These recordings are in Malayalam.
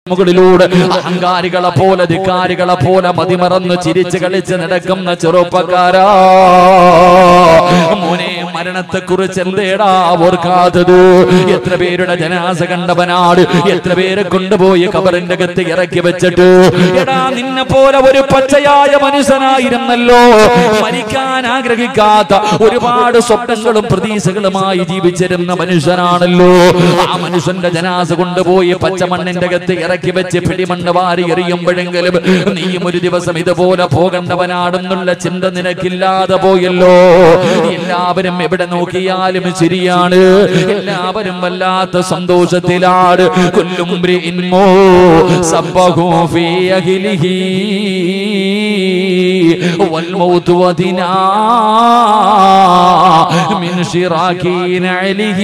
മുകളിലൂടെ അഹങ്കാരികളെ പോലെ ധിക്കാരികളെ പോലെ മതിമറന്ന് ചിരിച്ച് കളിച്ച് നടക്കുന്ന ചെറുപ്പക്കാരാ മോനെ മരണത്തെ കുറിച്ച് എന്തേടാ ഓർക്കാത്തത് എത്ര പേരുടെ ജനാസ കണ്ടവനാട് എത്ര പേരെ കൊണ്ടുപോയി കബറിന്റെ അകത്ത് ഇറക്കി വെച്ചിട്ട് എടാ നിന്നെ പോലെ ഒരു പച്ചയായ മനുഷ്യനായിരുന്നല്ലോ മരിക്കാൻ ആഗ്രഹിക്കാത്ത ഒരുപാട് സ്വപ്നങ്ങളും പ്രതീക്ഷകളുമായി ജീവിച്ചിരുന്ന മനുഷ്യനാണല്ലോ ആ മനുഷ്യന്റെ ജനാസ കൊണ്ടുപോയി പച്ചമണ്ണിന്റെ അകത്ത് ഇറക്കി വെച്ച് പിടിമണ്ണ് വാരി എറിയുമ്പോഴെങ്കിലും നീയും ഒരു ദിവസം ഇതുപോലെ പോകേണ്ടവനാണെന്നുള്ള ചിന്ത നിനക്കില്ലാതെ പോയല്ലോ എല്ലാവരും എവിടെ നോക്കിയാലും ശരിയാണ് എല്ലാവരും വല്ലാത്ത സന്തോഷത്തിലാണ് കൊല്ലും ബ്രിഇൻമോ സബ്ബഹു ഫീ അഹ്ലിഹി والموت ودنا من شراك نعله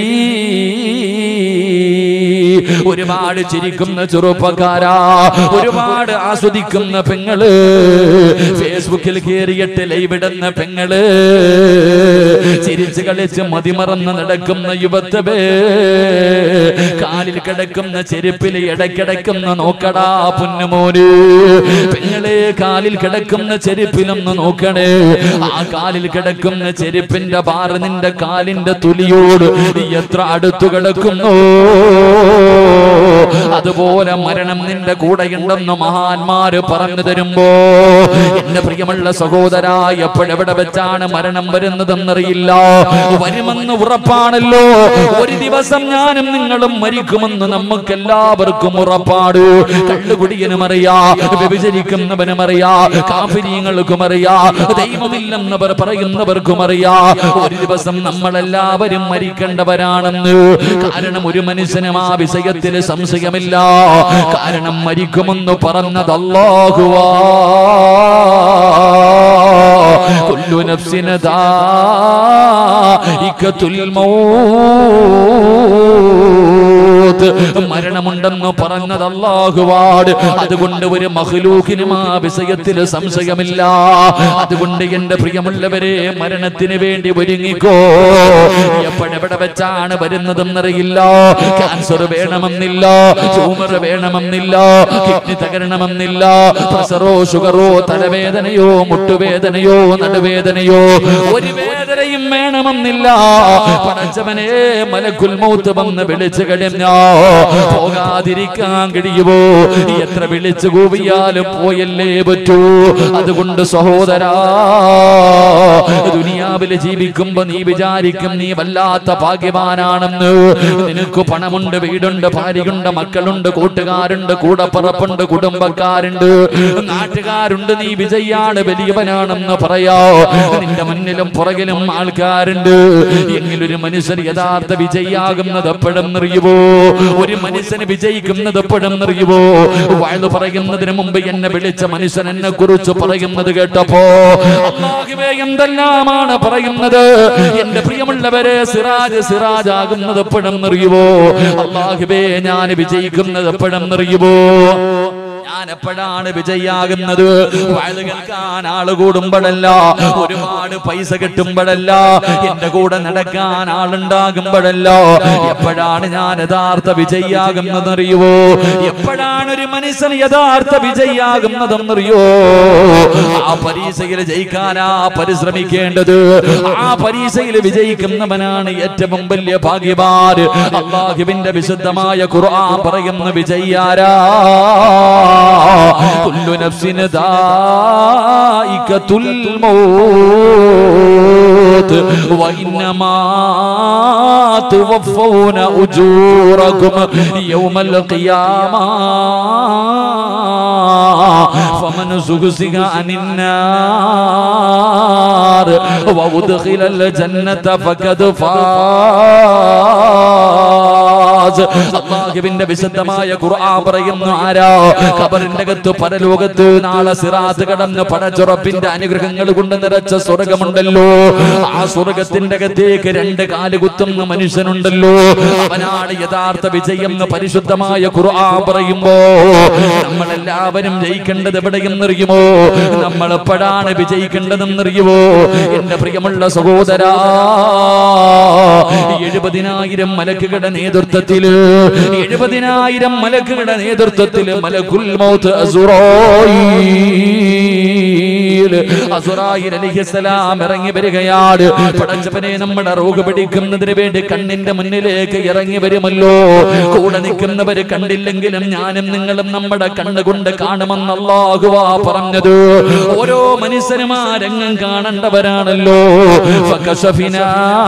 ഒരുപാട് ചിരിക്കുന്ന ചെറുപ്പക്കാരാ ഒരുപാട് ആസ്വദിക്കുന്ന പെങ്ങള് ഫേസ്ബുക്കിൽ കയറിയിട്ട് ലൈവ് ഇടുന്ന പെങ്ങള് ചിരിച്ച് കളിച്ച് മതിമറന്ന് നടക്കുന്ന യുവത്തവേ കാലിൽ കിടക്കുന്ന ചെരുപ്പിൽ ഇടയ്ക്കിടയ്ക്കുന്ന നോക്കടാ പൊന്നുമോന് പെങ്ങളെ കാലിൽ കിടക്കുന്ന ചെരുപ്പിലൊന്ന് നോക്കണേ ആ കാലിൽ കിടക്കുന്ന ചെരുപ്പിന്റെ ബാറ് നിന്റെ കാലിന്റെ തുലിയോട് എത്ര അടുത്തു കിടക്കുന്നു അതുപോലെ മരണം നിന്റെ കൂടെയുണ്ടെന്ന് മഹാന്മാര് പറഞ്ഞു തരുമ്പോ എന്റെ പ്രിയമുള്ള സഹോദര എപ്പോഴെവിടെ വെച്ചാണ് മരണം വരുന്നതെന്നറിയില്ല വരുമെന്ന് ഉറപ്പാണല്ലോ ഒരു ദിവസം ഞാനും നിങ്ങളും മരിക്കുമെന്ന് നമുക്ക് എല്ലാവർക്കും ഉറപ്പാട് കള്ളുകുടിയനും അറിയാ വ്യഭിചരിക്കുന്നവനും അറിയാ കാഫിര്യങ്ങൾക്കും അറിയാ ദൈവമില്ലെന്നവർ പറയുന്നവർക്കും അറിയാ ഒരു ദിവസം നമ്മളെല്ലാവരും മരിക്കേണ്ടവരാണെന്ന് കാരണം ഒരു മനുഷ്യനും ആ വിഷയത്തിൽ സംശയമില്ല കാരണം മരിക്കുമെന്ന് പറഞ്ഞത് അല്ലാഹുവാ കുല്ലു നഫ്സിന് ദാഇഖത്തുൽ മൗത്ത് മരണമുണ്ടെന്ന് പറഞ്ഞത് അല്ലാഹുവാട് അതുകൊണ്ട് ഒരു മഹ്ലൂക്കിനും ആ വിഷയത്തിൽ സംശയമില്ല അതുകൊണ്ട് എന്റെ പ്രിയമുള്ളവരെ മരണത്തിന് വേണ്ടി ഒരുങ്ങിക്കോ എപ്പോഴെവിടെ വെച്ചാണ് വരുന്നതെന്നറിയില്ല ക്യാൻസർ വേണമെന്നില്ല ട്യൂമർ വേണമെന്നില്ല കിഡ്നി തകരണമെന്നില്ല പ്രഷറോ ഷുഗറോ തലവേദനയോ മുട്ടുവേദനയോ നടുവേദനയോ ഒരു വേദനയും വേണമെന്നില്ല പടച്ചവനെ മലക്കുൽ മൗത്ത് വന്ന് വിളിച്ചു കഴിഞ്ഞോ പോകാതിരിക്കാൻ കഴിയുമോ എത്ര വിളിച്ചു കൂവിയാലും പോയല്ലേ പറ്റൂ അതുകൊണ്ട് സഹോദരാ ദുനിയാവില് ജീവിക്കുമ്പോ നീ വിചാരിക്കും നീ വല്ലാത്ത ഭാഗ്യവാനാണെന്ന് നിനക്ക് പണമുണ്ട് വീടുണ്ട് ഭാര്യയുണ്ട് മക്കളുണ്ട് കൂട്ടുകാരുണ്ട് കൂടപ്പറപ്പുണ്ട് കുടുംബക്കാരുണ്ട് നാട്ടുകാരുണ്ട് നീ വിജയാണ് വലിയവനാണെന്ന് പറയാ നിന്റെ മുന്നിലും പുറകിലും ആൾക്കാരുണ്ട് എങ്കിലൊരു മനുഷ്യൻ യഥാർത്ഥ വിജയിയാകുന്നത് എപ്പോഴും അറിയുവോ ഒരു മനുഷ്യന് വിജയിക്കുന്നത് എപ്പോഴും അറിയുവോ വയത് പറയുന്നതിന് മുമ്പ് എന്നെ വിളിച്ച മനുഷ്യൻ എന്നെ കുറിച്ച് പറയുന്നത് കേട്ടപ്പോ അല്ലാഹുവേ എന്തെല്ലാമാണ് പറയുന്നത് എന്റെ പ്രിയമുള്ളവരെ സിറാജ് സിറാജ് ആകുന്നത് എപ്പോഴും അറിയുവോ അള്ളാഹുബേ ഞാൻ വിജയിക്കുന്നത് എപ്പോഴും അറിയുവോ ഞാൻ എപ്പോഴാണ് വിജയാകുന്നത് വയത് കേൾക്കാൻ ആള് കൂടുമ്പോഴല്ല ഒരുപാട് പൈസ കിട്ടുമ്പോഴല്ല എന്റെ കൂടെ നടക്കാൻ ആളുണ്ടാകുമ്പോഴല്ല എപ്പോഴാണ് ഞാൻ യഥാർത്ഥ വിജയാകുന്നതെന്നറിയുവോ എപ്പോഴാണ് ഒരു മനുഷ്യൻ യഥാർത്ഥ വിജയാകുന്നതെന്നറിയോ ആ പരീക്ഷയിൽ ജയിക്കാനാ പരിശ്രമിക്കേണ്ടത് ആ പരീക്ഷയിൽ വിജയിക്കുന്നവനാണ് ഏറ്റവും വലിയ ഭാഗ്യവാൻ അള്ളാഹുവിന്റെ വിശുദ്ധമായ ഖുർആൻ പറയുന്ന വിജയാരാ كل نفس ذائقة الموت وإنما توفون أجوركم يوم القيامة فمن زغزغ عن النار وأدخل الجنة فقد فاز അള്ളാഹുവിന്റെ വിശുദ്ധമായ ഖുർആൻ പറയുന്നു ആരാ ഖബറിന്റെ അകത്ത് പരലോകത്ത് നാളെ സിറാത്ത് കടന്ന് പടച്ചുറപ്പിന്റെ അനുഗ്രഹങ്ങൾ കൊണ്ട് നിറച്ച സ്വർഗമുണ്ടല്ലോ ആ സ്വർഗത്തിന്റെ അകത്തേക്ക് രണ്ട് കാല് കുത്തുന്ന മനുഷ്യനുണ്ടല്ലോ അവനാണ് യഥാർത്ഥ വിജയം എന്ന് പരിശുദ്ധമായ ഖുർആൻ പറയുമ്പോ നമ്മളെല്ലാവരും ജയിക്കേണ്ടത് എവിടെയെന്നറിയുമോ നമ്മൾ എപ്പോഴാണ് വിജയിക്കേണ്ടതെന്നറിയുമോ എന്റെ പ്രിയമുള്ള സഹോദരാ എഴുപതിനായിരം മലക്കുകളുടെ നേതൃത്വത്തിൽ നേതൃത്വത്തില് എഴുപതിനായിരം മലക്കുകളുടെ നേതൃത്വത്തില് മലക്കുൽ മൗത്ത് അസുറായിൽ അസുറായിൽ അലിഹിസ്സലാം ഇറങ്ങി വരികയാണ് പടച്ചവനെ നമ്മുടെ റോഗ് പിടിക്കുന്നതിന് വേണ്ടി കണ്ണിന്റെ മുന്നിലേക്ക് ഇറങ്ങി വരുമല്ലോ കൂടെ നിൽക്കുന്നവര് കണ്ടില്ലെങ്കിലും ഞാനും നിങ്ങളും നമ്മുടെ കണ്ണുകൊണ്ട് കാണുമെന്ന് അല്ലാഹുവാ പറഞ്ഞത് ഓരോ മനുഷ്യനും ആ രംഗം കാണേണ്ടവരാണല്ലോ ഫകശഫിനാ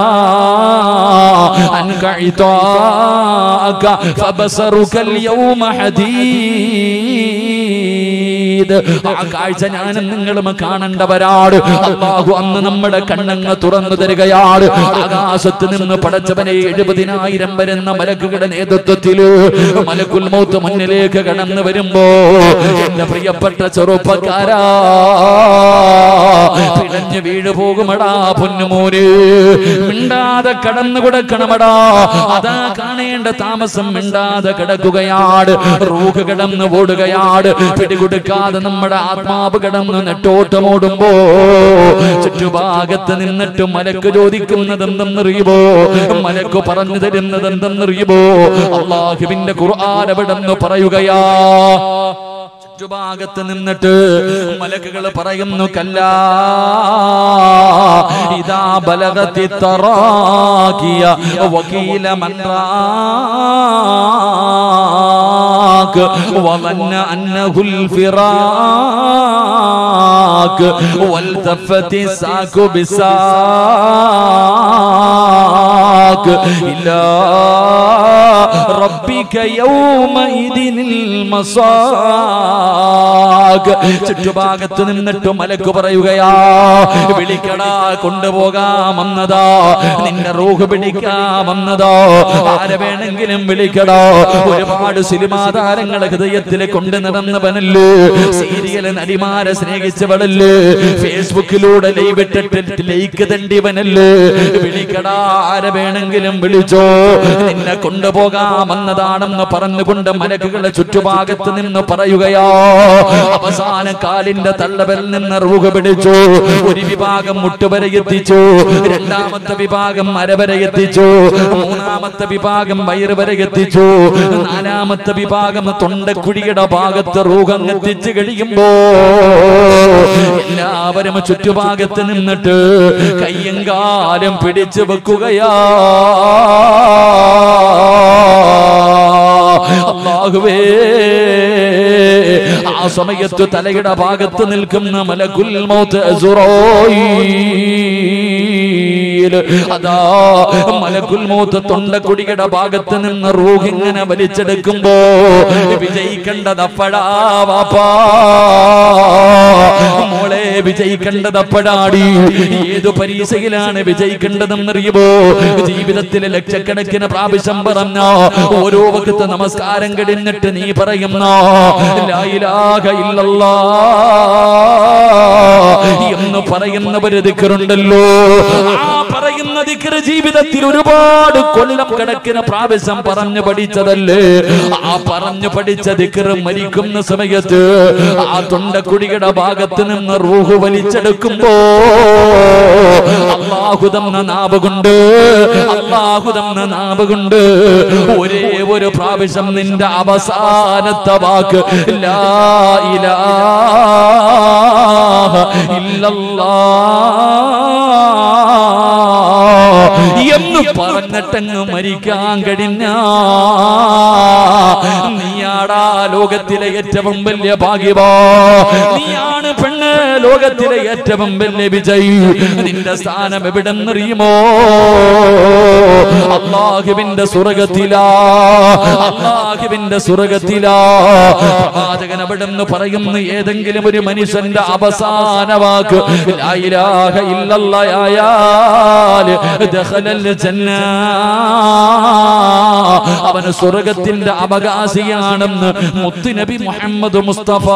عنك عطاءك فبصرك اليوم حديد ആ കാഴ്ച ഞാനും നിങ്ങളും കാണേണ്ടവരാണ് അള്ളാഹു അന്ന് നമ്മുടെ കണ്ണങ്ങ് തുറന്നു തരികയാണ് ആകാശത്ത് നിന്ന് പടച്ചവനെ എഴുപതിനായിരം വരുന്ന മലക്കുകളുടെ നേതൃത്വത്തില് മലക്കുൽ മൗത്ത് മുന്നിലേക്ക് കടന്നു വരുമ്പോ എന്റെ പ്രിയപ്പെട്ട ചെറുപ്പക്കാരാ പിടഞ്ഞു വീഴു പോകുമടാ പൊന്നുമോന് മിണ്ടാതെ കടന്നു കൊടുക്കണമടാ അതാ കാണേണ്ട താമസം മിണ്ടാതെ കിടക്കുകയാണ് റൂഹ് കിടന്ന് ഓടുകയാണ് പിടികൊടുക്കാതെ നമ്മുടെ ആത്മാവ് കിടന്ന് നെട്ടോട്ടമോടുമ്പോ ചുറ്റുഭാഗത്ത് നിന്നിട്ട് മലക്ക് ചോദിക്കുന്നത് എന്തെന്നറിയുമോ മലക്ക് പറഞ്ഞു തരുന്നത് എന്തെന്നറിയുമോ അള്ളാഹുവിന്റെ ഖുർആൻ എവിടെന്ന് പറയുകയാ ചുറ്റുഭാഗത്ത് നിന്നിട്ട് മലക്കുകൾ പറയുന്നു കല്ല ഇതാ ബലഗത്തി തറാകിയ വകീല മൻറാക്ക് وظن أنه الفراق والتفت الساق بالساق إلى ربك يومئذ المصاق ചുറ്റുഭാഗത്ത് നിന്നിട്ട് മലക്ക് പറയുകയാ വിളിക്കടാ കൊണ്ടുപോകാമെന്നതാ നിന്റെ റൂഹ് പിടിക്കാമെന്നതോ ആരെ വേണമെങ്കിലും വിളിക്കടാ ഒരുപാട് സിനിമാ താരങ്ങളെ ഹൃദയത്തിൽ കൊണ്ടു നടന്നവനല്ലേ സീരിയൽ നടിമാരെ സ്നേഹിച്ചവളല്ലേ ഫേസ്ബുക്കിലൂടെ ലൈവ് ഇട്ടിട്ട് ലൈക്ക് തണ്ടിവനല്ലേ വിളിക്കടാ ആരെ വേണമെങ്കിലും വിളിച്ചോ നിന്നെ കൊണ്ടുപോകാമെന്നതാണെന്ന് പറഞ്ഞുകൊണ്ട് മലക്കുകളെ ചുറ്റുഭാഗത്ത് നിന്ന് പറയുകയോ അവസാന കാലിന്റെ തള്ളവൽ നിന്ന് റൂഹ് പിടിച്ചു ഒരു വിഭാഗം മുട്ടുവരെ എത്തിച്ചു രണ്ടാമത്തെ വിഭാഗം അരവരെ എത്തിച്ചു മൂന്നാമത്തെ വിഭാഗം വയറ് വരെ എത്തിച്ചു നാലാമത്തെ വിഭാഗം തൊണ്ടക്കുഴിയുടെ ഭാഗത്ത് റൂഹം എത്തിച്ചു കഴിയുമ്പോ എല്ലാവരും ചുറ്റുഭാഗത്ത് നിന്നിട്ട് കയ്യും കാലും പിടിച്ചു വെക്കുകയാ അള്ളാഹുവേ ആ സമയത്ത് തലയുടെ ഭാഗത്ത് നിൽക്കുന്ന മലകുൽ മൗത്ത് അസുറോയിൽ അതാ മലകുൽ മൗത്ത് തൊണ്ടക്കുടിയുടെ ഭാഗത്ത് നിന്ന് റൂഹ് ഇങ്ങനെ വലിച്ചെടുക്കുമ്പോ വിജയിക്കേണ്ടതപ്പടാ വാപ്പാ മോളെ വിജയിക്കേണ്ടതപ്പടാടി ഏതു പരീക്ഷയിലാണ് വിജയിക്കേണ്ടതെന്നറിയുമോ ജീവിതത്തിലെ ലക്ഷക്കണക്കിന് പ്രാവശ്യം പറഞ്ഞ ഓരോ വകത്ത് നമസ്കാരം കഴിഞ്ഞിട്ട് നീ പറയുന്ന ലാ ഇലാഹ ഇല്ലല്ലാ എന്ന് പറയുന്നവര് ദിക്കറുണ്ടല്ലോ ആ പറയുന്ന ദിക്കറ് ജീവിതത്തിൽ ഒരുപാട് കൊല്ലം കണക്കിന് പ്രാവശ്യം പറഞ്ഞു പഠിച്ചതല്ലേ ആ പറഞ്ഞു പഠിച്ച ദിക്കറ് മരിക്കുന്ന സമയത്ത് ആ തൊണ്ടക്കുടിയുടെ ഭാഗത്ത് നിന്ന് റൂഹ് വലിച്ചെടുക്കുമ്പോ അള്ളാഹു തന്ന നാവ് കൊണ്ട് അള്ളാഹു തന്ന നാവ് കൊണ്ട് ഒരേ ഒരു പ്രാവശ്യം നിന്റെ അവസാനത്തെ വാക്ക് ലാ ഇലാഹ ഇല്ലല്ലാഹ് എന്ന് പറഞ്ഞിട്ടങ്ങ് മരിക്കാൻ കഴിഞ്ഞ നീയാടാ ലോകത്തിലെ ഏറ്റവും വലിയ ഭാഗ്യവാ നീയാണ് പെണ്ണ് ലോകത്തിലെ ഏറ്റവും വലിയ വിജയി നിന്റെ സ്ഥാനം എവിടെന്നറിയുമോ അള്ളാഹുവിന്റെ സ്വർഗത്തിലാ അള്ളാഹുവിന്റെ സ്വർഗത്തിലാ പ്രവാചകൻ അവിടെന്ന് പറയുന്ന ഏതെങ്കിലും ഒരു മനുഷ്യന്റെ അവസാന വാക്ക് ലാ ഇലാഹ ഇല്ലല്ലാഹ് ദഖലൽ ജന്ന അവന് സ്വർഗത്തിന്റെ അവകാശിയാണെന്ന് മുത്തുനബി മുഹമ്മദ് മുസ്തഫ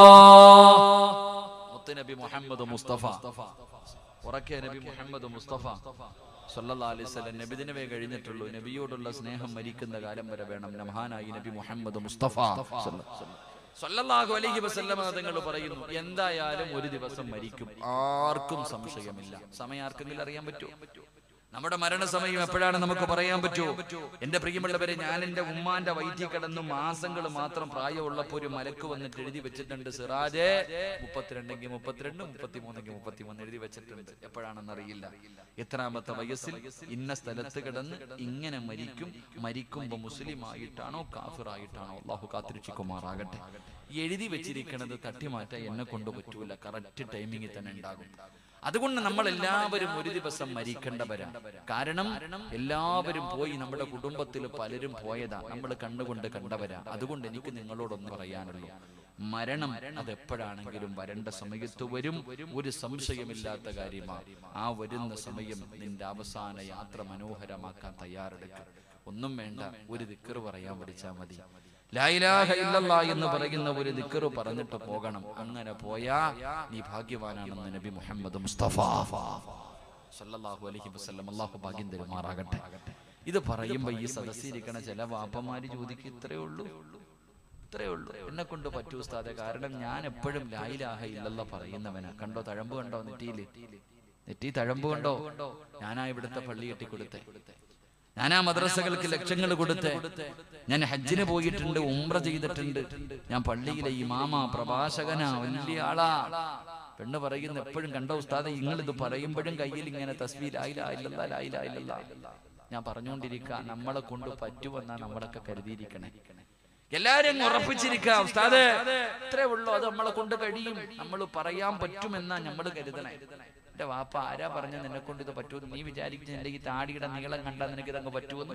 മുത്തുനബി മുഹമ്മദ് മുസ്തഫ ഉറക്കെ നബി മുഹമ്മദ് മുസ്തഫ സല്ലല്ലാഹു അലൈഹി വസല്ലം നബിദിനവേ കഴിഞ്ഞിട്ടുള്ളൂ നബിയോടുള്ള സ്നേഹം മരിക്കുന്ന കാലം വരെ വേണം മഹാനായി നബി മുഹമ്മദ് മുസ്തഫ സല്ലല്ലാഹു അലൈഹി വസല്ലം തങ്ങൾ പറയുന്നു എന്തായാലും ഒരു ദിവസം മരിക്കും ആർക്കും സംശയമില്ല സമയം ആർക്കെങ്കിലും അറിയാൻ പറ്റുമോ നമ്മുടെ മരണസമയം എപ്പോഴാണ് നമുക്ക് പറയാൻ പറ്റുമോ എന്റെ പ്രിയമുള്ളവരെ ഞാൻ എന്റെ ഉമ്മാന്റെ വയറ്റിൽ കിടന്ന് മാസങ്ങൾ മാത്രം പ്രായമുള്ളപ്പോ ഒരു മലക്ക് വന്നിട്ട് എഴുതി വെച്ചിട്ടുണ്ട് സിറാജെ മുപ്പത്തിരണ്ടെങ്കിൽ മുപ്പത്തിരണ്ട് മുപ്പത്തിമൂന്നെങ്കിൽ മുപ്പത്തിമൂന്ന് എഴുതി വെച്ചിട്ടുണ്ട് എപ്പോഴാണെന്ന് അറിയില്ല എത്രാമത്തെ വയസ്സിൽ ഇന്ന സ്ഥലത്ത് കിടന്ന് ഇങ്ങനെ മരിക്കും മരിക്കുമ്പോ മുസ്ലിം ആയിട്ടാണോ കാഫിറായിട്ടാണോ അള്ളാഹു കാത്തിരിച്ചിക്കുമാറാകട്ടെ എഴുതി വെച്ചിരിക്കുന്നത് തട്ടിമാറ്റാൻ എന്നെ കൊണ്ട് പറ്റൂല കറക്റ്റ് ടൈമിങ്ങിൽ തന്നെ ഉണ്ടാകും അതുകൊണ്ട് നമ്മൾ എല്ലാവരും ഒരു ദിവസം മരിക്കേണ്ടവരാണ് കാരണം എല്ലാവരും പോയി നമ്മുടെ കുടുംബത്തിൽ പലരും പോയതാ നമ്മൾ കണ്ണുകൊണ്ട് കണ്ടവരാ അതുകൊണ്ട് എനിക്ക് നിങ്ങളോടൊന്ന് പറയാനുള്ളൂ മരണം അത് എപ്പോഴാണെങ്കിലും വരേണ്ട സമയത്ത് വരും ഒരു സംശയമില്ലാത്ത കാര്യമാണ് ആ വരുന്ന സമയം നിന്റെ അവസാന യാത്ര മനോഹരമാക്കാൻ തയ്യാറെടുക്കുക ഒന്നും വേണ്ട ഒരു ദിക്കറ് പറയാൻ പഠിച്ചാൽ മതി ലായിലാഹ ഇല്ലല്ലാ എന്ന് പറയുന്ന ഒരു ദിക്കറ് പറഞ്ഞിട്ട് പോകണം അങ്ങനെ പോയാ നീ ഭാഗ്യവാനാണെന്ന് നബി മുഹമ്മദ് മുസ്തഫ സല്ലല്ലാഹു അലൈഹി വസല്ലം അല്ലാഹു ഭാഗ്യം തരുമാറാകട്ടെ ഇത് പറയുമ്പോ ഈ സദസ്സിരിക്കണ ചില വാപ്പമാര് ചോദിക്കും ഇത്രേ ഉള്ളൂ ഇത്രേ ഉള്ളൂ എന്നെ കൊണ്ട് പറ്റൂ ഉസ്താദെ കാരണം ഞാൻ എപ്പോഴും ലായിലാഹ ഇല്ലല്ല പറയുന്നവനാ കണ്ടോ തഴമ്പ് കണ്ടോ നെറ്റിയില് നെറ്റി തഴമ്പ് കണ്ടോ ഞാനാ ഇവിടുത്തെ പള്ളി കെട്ടിക്കൊടുത്തേ ഞാൻ ആ മദ്രസകൾക്ക് ലക്ഷങ്ങൾ കൊടുത്ത് ഞാൻ ഹജ്ജിന് പോയിട്ടുണ്ട് ഉംറ ചെയ്തിട്ടുണ്ട് ഞാൻ പള്ളിയിലെ ഇമാമ പ്രഭാഷകനാ വലിയ ആളാ പെണ്ണ് പറയുന്ന എപ്പോഴും കണ്ട ഉസ്താദെ നിങ്ങൾ ഇത് പറയുമ്പോഴും കയ്യിൽ ഇങ്ങനെ തസ്ബീ ലായില്ല ലായില്ല ഞാൻ പറഞ്ഞുകൊണ്ടിരിക്കുക നമ്മളെ കൊണ്ട് പറ്റുമെന്നാ നമ്മളൊക്കെ കരുതിയിരിക്കണേ എല്ലാരും അങ്ങ് ഉറപ്പിച്ചിരിക്കുക ഉസ്താദെ ഇത്രേ ഉള്ളൂ അത് നമ്മളെ കൊണ്ട് കഴിയും നമ്മൾ പറയാൻ പറ്റുമെന്നാ നമ്മൾ കരുതണേ എന്റെ വാപ്പ ആരാ പറഞ്ഞ നിന്നെ കൊണ്ട് ഇത് പറ്റുമെന്ന് നീ വിചാരിക്കുന്ന എന്റെ ഈ താടിയുടെ നീളം കണ്ടാൽ നിനക്ക് ഇതങ്ങ് പറ്റുമെന്ന്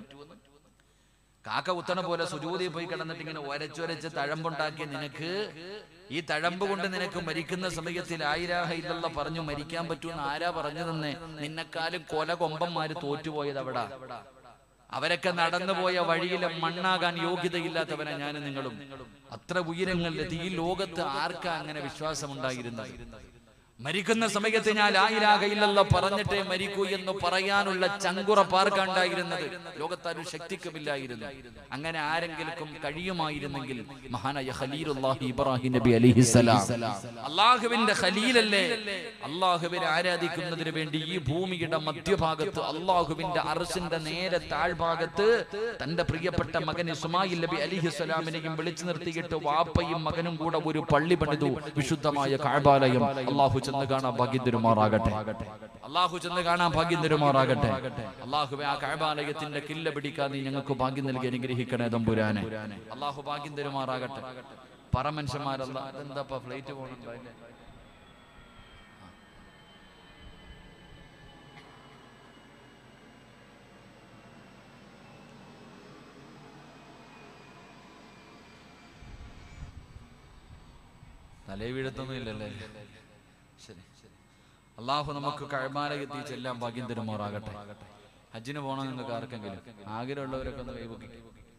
കാക്ക കുത്തണ പോലെ സുജൂതി പോയി കിടന്നിട്ട് ഇങ്ങനെ ഒരച്ചൊരച്ച് തഴമ്പുണ്ടാക്കിയ നിനക്ക് ഈ തഴമ്പ് കൊണ്ട് നിനക്ക് മരിക്കുന്ന സമയത്തിൽ ആയിരാഹ ഇല്ലല്ല പറഞ്ഞു മരിക്കാൻ പറ്റുമെന്ന് ആരാ പറഞ്ഞതെന്ന് നിന്നെക്കാളും കൊല കൊമ്പന്മാര് തോറ്റുപോയത് അവിടെ അവരൊക്കെ നടന്നുപോയ വഴിയിലെ മണ്ണാകാൻ യോഗ്യതയില്ലാത്തവനാ ഞാനും നിങ്ങളും അത്ര ഉയരങ്ങളിലെത്തി ഈ ലോകത്ത് ആർക്കാ അങ്ങനെ വിശ്വാസമുണ്ടായിരുന്നത് മരിക്കുന്ന സമയത്ത് ഞാൻ ലായിലാകയില്ലല്ലോ പറഞ്ഞിട്ടേ മരിക്കൂ എന്ന് പറയാനുള്ള ചങ്കുറപ്പാർക്കുണ്ടായിരുന്നത് ലോകത്താരും ശക്തിക്കുമില്ലായിരുന്നു അങ്ങനെ ആരെങ്കിലും കഴിയുമായിരുന്നെങ്കിൽ മഹാനായ ഖലീലുല്ലാഹി ഇബ്രാഹിം നബി അലിഹിസലാം അള്ളാഹുവിന്റെ ഖലീലല്ലേ അള്ളാഹുവിനെ ആരാധിക്കുന്നതിന് വേണ്ടി ഈ ഭൂമിയുടെ മധ്യഭാഗത്ത് അള്ളാഹുവിന്റെ അറസിന്റെ നേരെ താഴ്ഭാഗത്ത് തന്റെ പ്രിയപ്പെട്ട മകൻ ഇസ്മായിൽ നബി അലിഹിസ്സലാമിനെയും വിളിച്ചു നിർത്തിയിട്ട് വാപ്പയും മകനും കൂടെ ഒരു പള്ളി പണിതു വിശുദ്ധമായ കാഴ്ബാലയം അള്ളാഹു ചെന്ന് കാണാൻ ഭാഗ്യം തരുമാറാകട്ടെ അള്ളാഹു ചെന്ന് കാണാൻ ഭാഗ്യം തരുമാറാകട്ടെ അള്ളാഹുവെ ആ കാഴ്ബാലയത്തിന്റെ കില്ല പിടിക്കാൻ നീ ഞങ്ങൾക്ക് ഭാഗ്യം നൽകി അനുഗ്രഹിക്കണേ തമ്പുരാനെ അള്ളാഹു ഭാഗ്യം തരുമാറാകട്ടെ പറ മനുഷ്യന്മാരല്ല എന്താ ഫ്ലൈറ്റ് പോകണുണ്ടോ അല്ലേ തലേ വീഴത്തൊന്നും ഇല്ലല്ലേ ശരി അള്ളാഹു നമുക്ക് കഴമാലയെത്തി ചെല്ലാൻ ഭാഗ്യം തരുമാറാകട്ടെ ഹജ്ജിന് പോകണം നിങ്ങൾക്ക് ആർക്കെങ്കിലും ആഗ്രഹമുള്ളവരൊക്കെ ഒന്ന് കൈപൊക്കി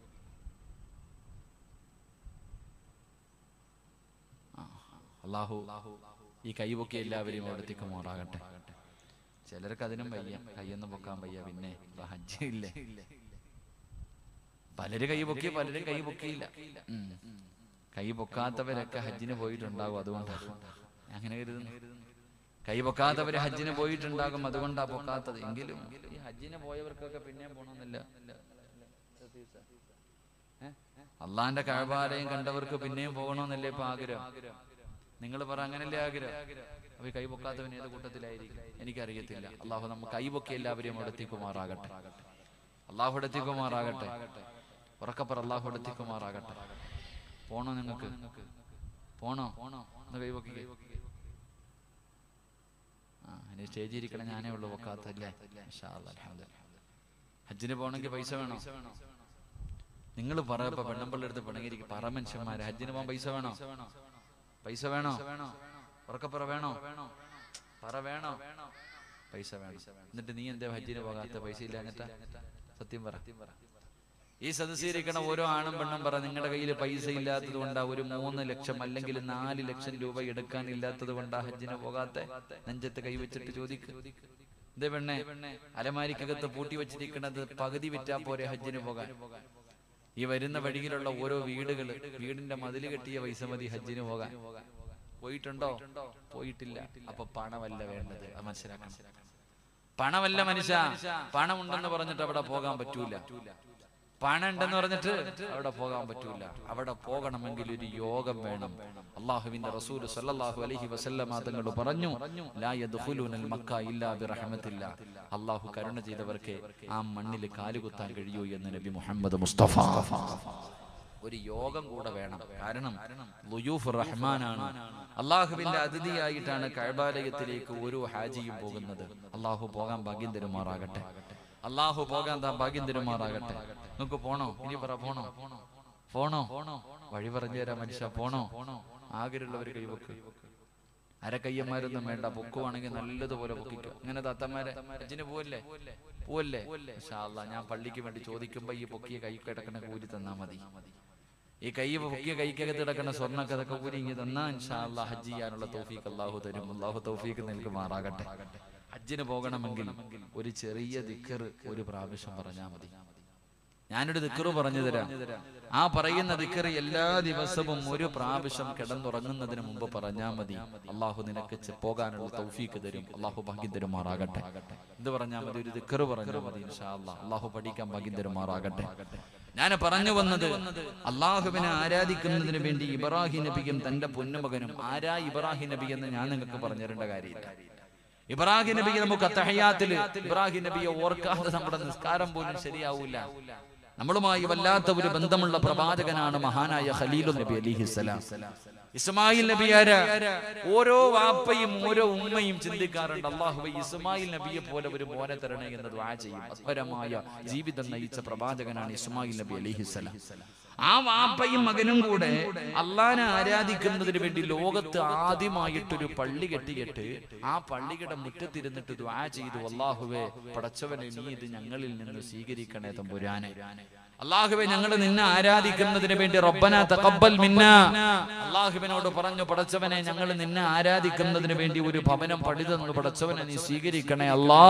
ആ, അള്ളാഹു ഈ കൈപൊക്കി എല്ലാവരെയും അവിടത്തേക്കുമാറാകട്ടെ ചിലർക്ക് അതിനും വയ്യ കൈയൊന്നും പൊക്കാൻ വയ്യ പിന്നെ ഇപ്പൊ ഹജ്ജ് ഇല്ലേ പലര് കൈ പൊക്കി പലരും കൈ പൊക്കിയില്ല ഉം. കൈ പൊക്കാത്തവരൊക്കെ ഹജ്ജിന് പോയിട്ടുണ്ടാകും അതുകൊണ്ടാണ് അങ്ങനെ കരുതുന്നു കൈ പൊക്കാത്തവര് ഹജ്ജിന് പോയിട്ടുണ്ടാകും അതുകൊണ്ടാ പൊക്കാത്തത് എങ്കിലും ഈ ഹജ്ജിന് പോയവർക്കൊക്കെ പിന്നെയും പോണമെന്നില്ല ഏ? അള്ളാന്റെ കഴബാലയം കണ്ടവർക്ക് പിന്നെയും പോകണമെന്നല്ലേ ഇപ്പൊ ആഗ്രഹം നിങ്ങൾ പറ അങ്ങനല്ലേ ആഗ്രഹം അപ്പൊ ഈ കൈ പൊക്കാത്തവൻ ഏത് കൂട്ടത്തിലായിരിക്കും എനിക്കറിയത്തില്ല അള്ളാഹു നമുക്ക് കൈ പൊക്കി എല്ലാവരെയും അവിടെ എത്തിക്കുമാറാകട്ടെ അള്ളാഹു എത്തിക്കുമാറാകട്ടെ ഉറക്കപ്പറ അള്ളാഹു എത്തിക്കുമാറാകട്ടെ പോണോ നിങ്ങൾക്ക് പോണോ ഒന്ന് കൈ പൊക്കി ആ ഇനി സ്റ്റേജിൽ ഇരിക്കണ ഞാനേ ഉള്ളൂ പൊക്കാത്തല്ലേ ഇൻഷാ അല്ലാ, അൽഹംദുലില്ലാ. ഹജ്ജിന് പോകണമെങ്കിൽ പൈസ വേണോ നിങ്ങൾ പറയപ്പോ പെണ്ണമ്പള്ളി എടുത്ത് പിണങ്ങിയിരിക്കും പറ മനുഷ്യന്മാര് ഹജ്ജിന് പോകാൻ പൈസ വേണോ പൈസ വേണോ ഉറക്കപ്പറ വേണോ പറ വേണോ പൈസ വേണം എന്നിട്ട് നീ എന്താ ഹജ്ജിന് പോകാത്ത പൈസ ഇല്ല എന്നിട്ടാ സത്യം പറ ഈ സദസ്സിരിക്കണ ഓരോ ആണും പെണ്ണും പറ നിങ്ങളുടെ കയ്യിൽ പൈസ ഇല്ലാത്തത് കൊണ്ടാ ഒരു മൂന്ന് ലക്ഷം അല്ലെങ്കിൽ നാല് ലക്ഷം രൂപ എടുക്കാൻ ഇല്ലാത്തത് കൊണ്ടാ ഹജ്ജിന് പോകാത്ത നെഞ്ചത്ത് കൈവച്ചിട്ട് ചോദിക്ക് ഇതേ പെണ്ണെ അലമാരിക്കകത്ത് പൂട്ടി വെച്ചിരിക്കണത് പകുതി വിറ്റാ പോരെ ഹജ്ജിന് പോകാൻ ഈ വരുന്ന വഴിയിലുള്ള ഓരോ വീടുകള് വീടിന്റെ മതില് കെട്ടിയ പൈസ മതി ഹജ്ജിന് പോകാൻ പോയിട്ടുണ്ടോ പോയിട്ടില്ല അപ്പൊ പണമല്ല വേണ്ടത് അത് മനസ്സിലാക്കണം പണമല്ല മനുഷ്യ പണം ഉണ്ടെന്ന് പറഞ്ഞിട്ട് അവിടെ പോകാൻ പറ്റൂല പണം ഉണ്ടെന്ന് പറഞ്ഞിട്ട് അവിടെ പോകാൻ പറ്റൂല അവിടെ പോകണമെങ്കിൽ ഒരു യോഗം വേണം അള്ളാഹുവിന്റെ റസൂൽ സല്ലല്ലാഹു അലൈഹി വസല്ലമ തങ്ങൾ പറഞ്ഞു ലാ യദ്ഖുലൂനൽ മക്ക ഇല്ലാ ബിറഹ്മത്തില്ല അള്ളാഹു കരുണ ചെയ്തവർക്ക് ആ മണ്ണിൽ കാലുകുത്താൻ കഴിയൂ എന്ന് നബി മുഹമ്മദ് മുസ്തഫ ഒരു യോഗം കൂടെ വേണം കാരണം ലുയൂഫ് റഹ്മാനാണ് അള്ളാഹുവിന്റെ അതിഥിയായിട്ടാണ് കഴബാലയത്തിലേക്ക് ഓരോ ഹാജിയും പോകുന്നത് അള്ളാഹു പോകാൻ ഭാഗ്യം തരുമാറാകട്ടെ അള്ളാഹു പോകാൻ താ ഭാഗ്യം തരുമാറാകട്ടെ നിങ്ങൾക്ക് പോണോ ഇനി പറ പോണോ പോണോ വഴി പറഞ്ഞു തരാം മനുഷ്യ പോണോ ആഗ്രഹമുള്ളവർ കൈവക്ക് അരക്കയ്യന്മാരൊന്നും വേണ്ട പൊക്കുവാണെങ്കിൽ നല്ലതുപോലെ പൊക്കിക്കോ ഇങ്ങനെ തത്തന്മാരെ അജിന് പോവല്ലേ പോവല്ലേ ഇൻഷാ അല്ലാ, ഞാൻ പള്ളിക്ക് വേണ്ടി ചോദിക്കുമ്പോ ഈ പൊക്കിയ കൈ കിടക്കണ കൂലി തന്നാ മതി ഈ കൈ പൊക്കിയ കൈക്കകത്ത് കിടക്കുന്ന സ്വർണ്ണൊക്കെ അതൊക്കെ കൂലി ഇങ്ങി തന്നാ ഇൻഷാ അല്ലാ ഹജ്ജ് ചെയ്യാനുള്ള തൗഫീഖ് അള്ളാഹു തരും അള്ളാഹു തൗഫീഖ് നൽകുമാറാകട്ടെ ഹജ്ജിന് പോകണമെങ്കിൽ ഒരു ചെറിയ ദിക്കർ ഒരു പ്രാവശ്യം പറഞ്ഞാൽ മതി ഞാനൊരു ദിക്കറ് പറഞ്ഞു തരാം ആ പറയുന്ന ദിക്കറ് എല്ലാ ദിവസവും ഒരു പ്രാവശ്യം കിടന്നുറങ്ങുന്നതിന് മുമ്പ് പറഞ്ഞാൽ മതി അള്ളാഹു നിനക്ക് ചെ- പോകാനുള്ള തൗഫീക്ക് തരും അള്ളാഹു ഭാഗ്യം തരുമാറാകട്ടെ ഇത് പറഞ്ഞാൽ മതി ഒരു ദിക്കറ് പറഞ്ഞാൽ മതി ഇൻഷാ അല്ലാഹ് അള്ളാഹു പഠിക്കാൻ ഭാഗ്യം തരുമാറാകട്ടെ ഞാൻ പറഞ്ഞു വന്നത് അള്ളാഹുവിനെ ആരാധിക്കുന്നതിന് വേണ്ടി ഇബ്രാഹിം നബിയും തന്റെ പൊന്നുമകനും ആരാ ഇബ്രാഹിം നബി എന്ന് ഞാൻ നിങ്ങൾക്ക് പറഞ്ഞു തരേണ്ട കാര്യമില്ല ഇബ്രാഹിം നബി നമുക്ക് അത്തഹയാത്തിൽ ഇബ്രാഹിം നബിയെ ഓർക്കാതെ നമ്മുടെ നിസ്കാരം പോലും ശരിയാവൂല നമ്മളുമായി വല്ലാത്ത ഒരു ബന്ധമുള്ള പ്രവാചകനാണ് മഹാനായ ഖലീലു നബി അലിഹിസ്സലാം ഇസ്മായിൽ നബി ആരാ ഓരോ വാപ്പയും ഓരോ ഉമ്മയും ചിന്തിക്കാറുണ്ട് അള്ളാഹുബൈ ഇസ്മായിൽ നബിയെ പോലെ ഒരു മോനെ തരണേ എന്ന് ദുആ ചെയ്യും അത്ഭരമായ ജീവിതം നയിച്ച പ്രവാചകനാണ് ഇസ്മായിൽ നബി അലിഹിസ്സലാം ആ വാപ്പയും മകനും കൂടെ അള്ളാനെ ആരാധിക്കുന്നതിന് വേണ്ടി ലോകത്ത് ആദ്യമായിട്ടൊരു പള്ളി കെട്ടിയിട്ട് ആ പള്ളിയുടെ മുറ്റത്തിരുന്നിട്ട് ദ്വാ ചെയ്തു അള്ളാഹുവേ പടച്ചവനെ നീ ഇത് ഞങ്ങളിൽ നിന്ന് സ്വീകരിക്കണേ തമ്പുരാനെ അള്ളാഹുവെ ഞങ്ങൾ നിന്നെ ആരാധിക്കുന്നതിന് വേണ്ടി റബ്ബന തഖബ്ബൽ മിന്ന അള്ളാഹുവിനോട് പറഞ്ഞു പടച്ചവനെ ഞങ്ങൾ നിന്നെ ആരാധിക്കുന്നതിന് വേണ്ടി ഒരു ഭവനം പണിതെന്ന് പടച്ചവനെ നീ സ്വീകരിക്കണേ അല്ലാ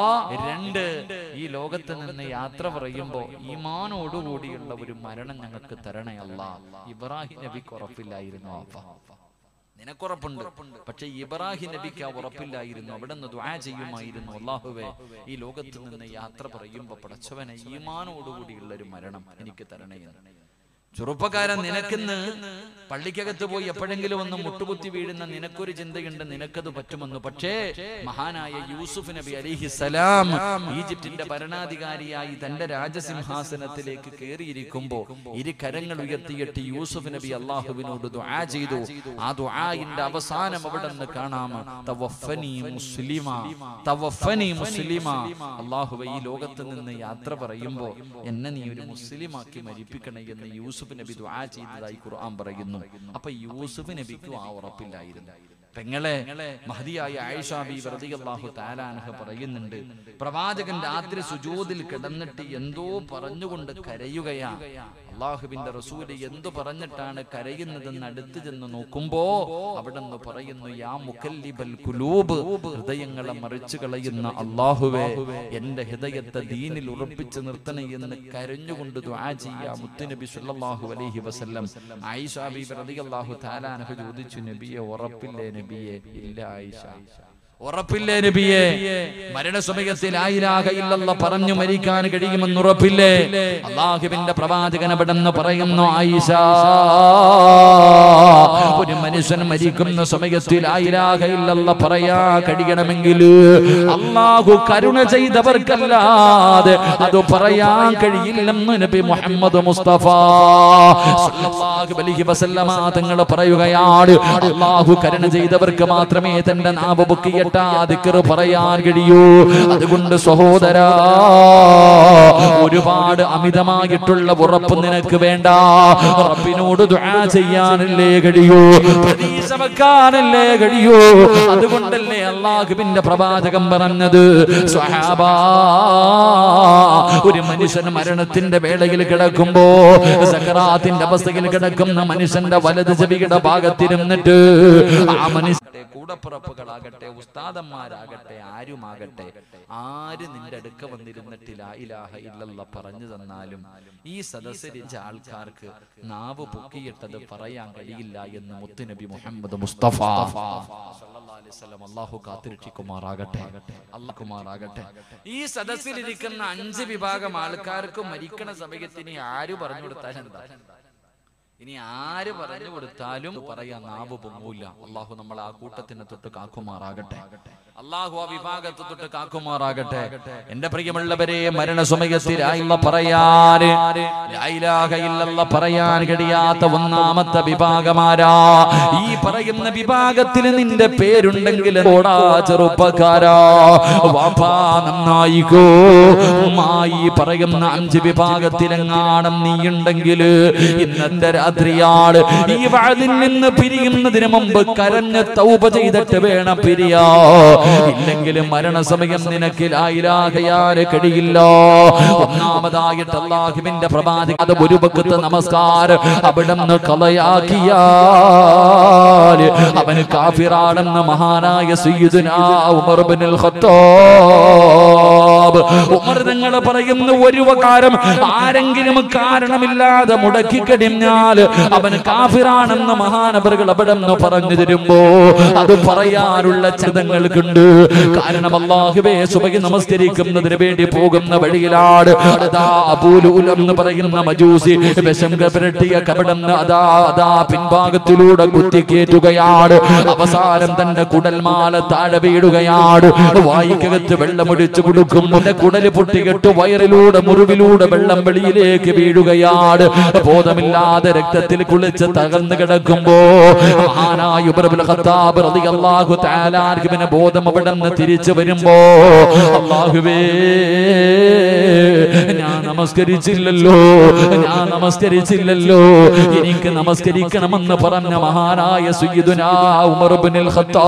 രണ്ട് ഈ ലോകത്ത് നിന്ന് യാത്ര പറയുമ്പോ ഈമാനോടുകൂടിയുള്ള ഒരു മരണം ഞങ്ങൾക്ക് തരണേ അല്ലാ ഇബ്രാഹിം നബിക്ക് ഉറപ്പില്ലായിരുന്നു അപ്പ നിനക്കുറപ്പുണ്ട് പക്ഷെ ഇബ്രാഹിം നബിക്ക് ആ ഉറപ്പില്ലായിരുന്നു അവിടെ നിന്ന് ദ്വാ ചെയ്യുമായിരുന്നു അള്ളാഹുവേ ഈ ലോകത്ത് നിന്ന് യാത്ര പറയുമ്പോ പടച്ചവനെ ഈമാനോടുകൂടിയുള്ള ഒരു മരണം എനിക്ക് തരണേ എന്ന് ചെറുപ്പക്കാരൻ നിനക്കിന്ന് പള്ളിക്കകത്ത് പോയി എപ്പോഴെങ്കിലും ഒന്ന് മുട്ടുകുത്തി വീഴുന്ന നിനക്കൊരു ചിന്തയുണ്ട് നിനക്കത് പറ്റുമെന്ന് പക്ഷേ മഹാനായ യൂസുഫ് നബി അലിഹിസലാം ഈജിപ്തിന്റെ ഭരണാധികാരിയായി തന്റെ രാജസിംഹാസനത്തിലേക്ക് കയറിയിരിക്കുമ്പോ ഇരു കരങ്ങൾ ഉയർത്തിയിട്ട് യൂസുഫ് നബി അള്ളാഹുവിനോട് ദുആ ചെയ്തു ആ ദുആഇന്റെ അവസാനം അവിടെ നിന്ന് കാണാം തവഫനി മുസ്ലിമ തവഫനി മുസ്ലിമ അള്ളാഹുവെ ഈ ലോകത്ത് നിന്ന് യാത്ര പറയുമ്പോ എന്നെ നീ ഒരു മുസ്ലിമാക്കി മരിപ്പിക്കണേ എന്ന് യൂസുഫ് നബി ദുആ ചെയ്തതായി ഖുർആൻ പറയുന്നു അപ്പൊ യൂസുഫ് നബിക്കും ആ ഉറപ്പില്ലായിരുന്നു പെങ്ങളെ മഹതിയായ ആയിഷ ബി റളിയല്ലാഹു തആല അൻഹ പറയുന്നുണ്ട് പ്രവാചകൻ രാത്രി സുജൂദിൽ കിടന്നിട്ട് എന്തോ പറഞ്ഞുകൊണ്ട് കരയുകയാ അള്ളാഹുവിന്റെ റസൂല് എന്തു പറഞ്ഞിട്ടാണ് കരയുന്നതെന്ന് അടുത്ത് ചെന്ന് നോക്കുമ്പോ അവിടെ നിന്ന് പറയുന്നു യാ മുക്കല്ലിബൽ കുലൂബ് ഹൃദയങ്ങളെ മറിച്ചു കളയുന്ന അള്ളാഹുവേ എന്റെ ഹൃദയത്തെ ദീനിൽ ഉറപ്പിച്ചു നിർത്തണേ എന്ന് കരഞ്ഞുകൊണ്ട് ദുആ ചെയ്യാ മുത്തുനബി സല്ലല്ലാഹു അലൈഹി വസല്ലം ആയിഷ ബി റളിയല്ലാഹു തആല അൻഹ ചോദിച്ചു നബിയെ ഉറപ്പില്ലേ നബിയെ ഇല്ല ആയിഷ ഉറപ്പില്ലേ നബിയെ മരണസമയത്തിൽ ആയിരാക ഇല്ലല്ല പറഞ്ഞു മരിക്കാൻ കഴിയുമെന്ന് ഉറപ്പില്ലേ അള്ളാഹുവിന്റെ പ്രവാചകൻ അവിടെന്ന് പറയുന്നു ആയിഷ ഒരു മനുഷ്യൻ മരിക്കുന്ന സമയത്തിൽ ആയിരാക ഇല്ലല്ല പറയാ കഴിയണമെങ്കിൽ അള്ളാഹു കരുണ ചെയ്തവർക്കല്ലാതെ അത് പറയാൻ കഴിയില്ലെന്ന് നബി മുഹമ്മദ് മുസ്തഫ സല്ലല്ലാഹു അലൈഹി വസല്ലമ തങ്ങൾ പറയുകയാണ് അള്ളാഹു കരുണ ചെയ്തവർക്ക് മാത്രമേ തന്റെ നാവ് പൊക്കിയിട്ടാ ദിക്ർ പറയാൻ കഴിയൂ അതുകൊണ്ട് സഹോദരാ ഒരുപാട് അമിതമായിട്ടുള്ള ഉറപ്പ് നിനക്ക് വേണ്ട റബ്ബിനോട് ദുആ ചെയ്യാനല്ലേ കഴിയൂ പ്രതീക്ഷ വെക്കാനല്ലേ കഴിയൂ അതുകൊണ്ടല്ലേ അള്ളാഹുവിന്റെ പ്രവാചകം പറഞ്ഞത് സ്വഹാബാ ഒരു മനുഷ്യൻ മരണത്തിന്റെ വേളയിൽ കിടക്കുമ്പോ സക്കറാത്തിന്റെ അവസ്ഥയിൽ കിടക്കുന്ന മനുഷ്യന്റെ വലത് ചെവിയുടെ ഭാഗത്തിരുന്നിട്ട് ആ മനുഷ്യന്റെ കൂടപ്പിറപ്പുകളാകട്ടെ ഉസ്താദന്മാരാകട്ടെ ആരുമാകട്ടെ ആര് നിന്റെ അടുക്ക വന്നിരുന്നിട്ട് ലാ ഇലാഹ ഇല്ലല്ല പറഞ്ഞു തന്നാലും ഈ സദസ്സരിച്ച ആൾക്കാർക്ക് നാവ് പൊക്കിയിട്ടത് പറയാൻ കഴിയില്ല എന്ന് മുത്തുനബി മുഹമ്മദ് മുസ്തഫ സല്ലല്ലാഹു അലൈഹി വസല്ലം അല്ലാഹു കാത്തിരക്ഷിക്കുമാറാകട്ടെ അല്ലാഹുമാറാകട്ടെ ഈ സദസ്സിലിരിക്കുന്ന അഞ്ച് വിഭാഗം ആൾക്കാർക്ക് മരിക്കണ സമയത്ത് ഇനി ആര് പറഞ്ഞു കൊടുത്താൽ എന്താ ഇനി ആര് പറഞ്ഞു കൊടുത്താലും പറയാൻ നാവ് പൊങ്ങൂല അള്ളാഹു നമ്മൾ ആ കൂട്ടത്തിന് തൊട്ട് കാക്കുമാറാകട്ടെ അള്ളാഹു ആ വിഭാഗത്തെ തൊട്ട് കാക്കുമാറാകട്ടെ എന്റെ പ്രിയമുള്ളവരെ മരണസമയത്തിലായില്ല പറയാൻ ലാ ഇലാഹ ഇല്ലല്ലാഹ് പറയാൻ കഴിയാത്ത ഒന്നാമത്തെ വിഭാഗമാരാ ഈ പറയുന്ന വിഭാഗത്തിൽ നിന്റെ പേരുണ്ടെങ്കിൽ ഓടാ ചെറുപ്പക്കാരാ വാപ്പാ നന്നായിക്കോ ഉമ്മായി പറയുന്ന അഞ്ച് വിഭാഗത്തിലെങ്ങാണം നീയുണ്ടെങ്കിൽ ഇന്നത്തെ രാത്രിയാള് ഈ വാതിൽ നിന്ന് പിരിയുന്നതിന് മുമ്പ് കരഞ്ഞ് തൗപ ചെയ്തിട്ട് വേണം പിരിയാ ഇല്ലെങ്കിൽ മരണസമയം നിനക്ക് ലായിലാകയാല് കഴിയില്ല ഒന്നാമതായിട്ട് അള്ളാഹുവിന്റെ പ്രവാചക അത് ഒരു പക്കത്ത് നമസ്കാരം അവിടെ നിന്ന് കളയാക്കിയാല് അവന് കാഫിറാണെന്ന് മഹാനായ സയ്യിദുനാ ഉമർ ബിനുൽ ഖത്താബ് ഉമർ തങ്ങൾ പറയുന്ന ഒരു ഉപകാരം ആരെങ്കിലും കാരണമില്ലാതെ മുടക്കി കഴിഞ്ഞാൽ അവൻ കാഫിറാണെന്ന് മഹാനവറുകൾ അവിടെ നിന്ന് പറഞ്ഞു തരുമ്പോ അത് പറയാനുള്ള ചിതങ്ങൾക്കുണ്ട് കാരണം അള്ളാഹുവേ സുബഹി നമസ്കരിക്കുന്നതിന് വേണ്ടി പോകുന്ന വഴിയിലാണ് അതാ അബൂലൂൽ എന്ന് പറയുന്ന മജൂസി വിഷം പുരട്ടിയ കപടന്ന് അതാ അതാ പിൻഭാഗത്തിലൂടെ കുത്തിക്കേറ്റുകയാണ് അവസാനം തന്റെ കുടൽമാല താഴെ വീടുകയാണ് വായിക്കകത്ത് വെള്ളമൊഴിച്ചു കൊടുക്കും മുന്റെ കുടല് പൊട്ടികെട്ട് വയറിലൂടെ മുറിവിലൂടെ വെള്ളം വെളിയിലേക്ക് വീഴുകയാണ് ബോധമില്ലാതെ രക്തത്തിൽ കുളിച്ച് തകർന്നു കിടക്കുമ്പോ മഹാനായ ഉമറുൽ ഖത്താബ് റളിയല്ലാഹു തആല അൻഹുവിനെ ബോധം അവിടെ നിന്ന് തിരിച്ചു വരുമ്പോ അല്ലാഹുവേ ഞാൻ നമസ്കരിച്ചില്ലല്ലോ ഞാൻ നമസ്കരിച്ചില്ലല്ലോ എനിക്ക് നമസ്കരിക്കണമെന്ന് പറഞ്ഞ മഹാനായ സയ്യിദുനാ ഉമർ ഇബ്നുൽ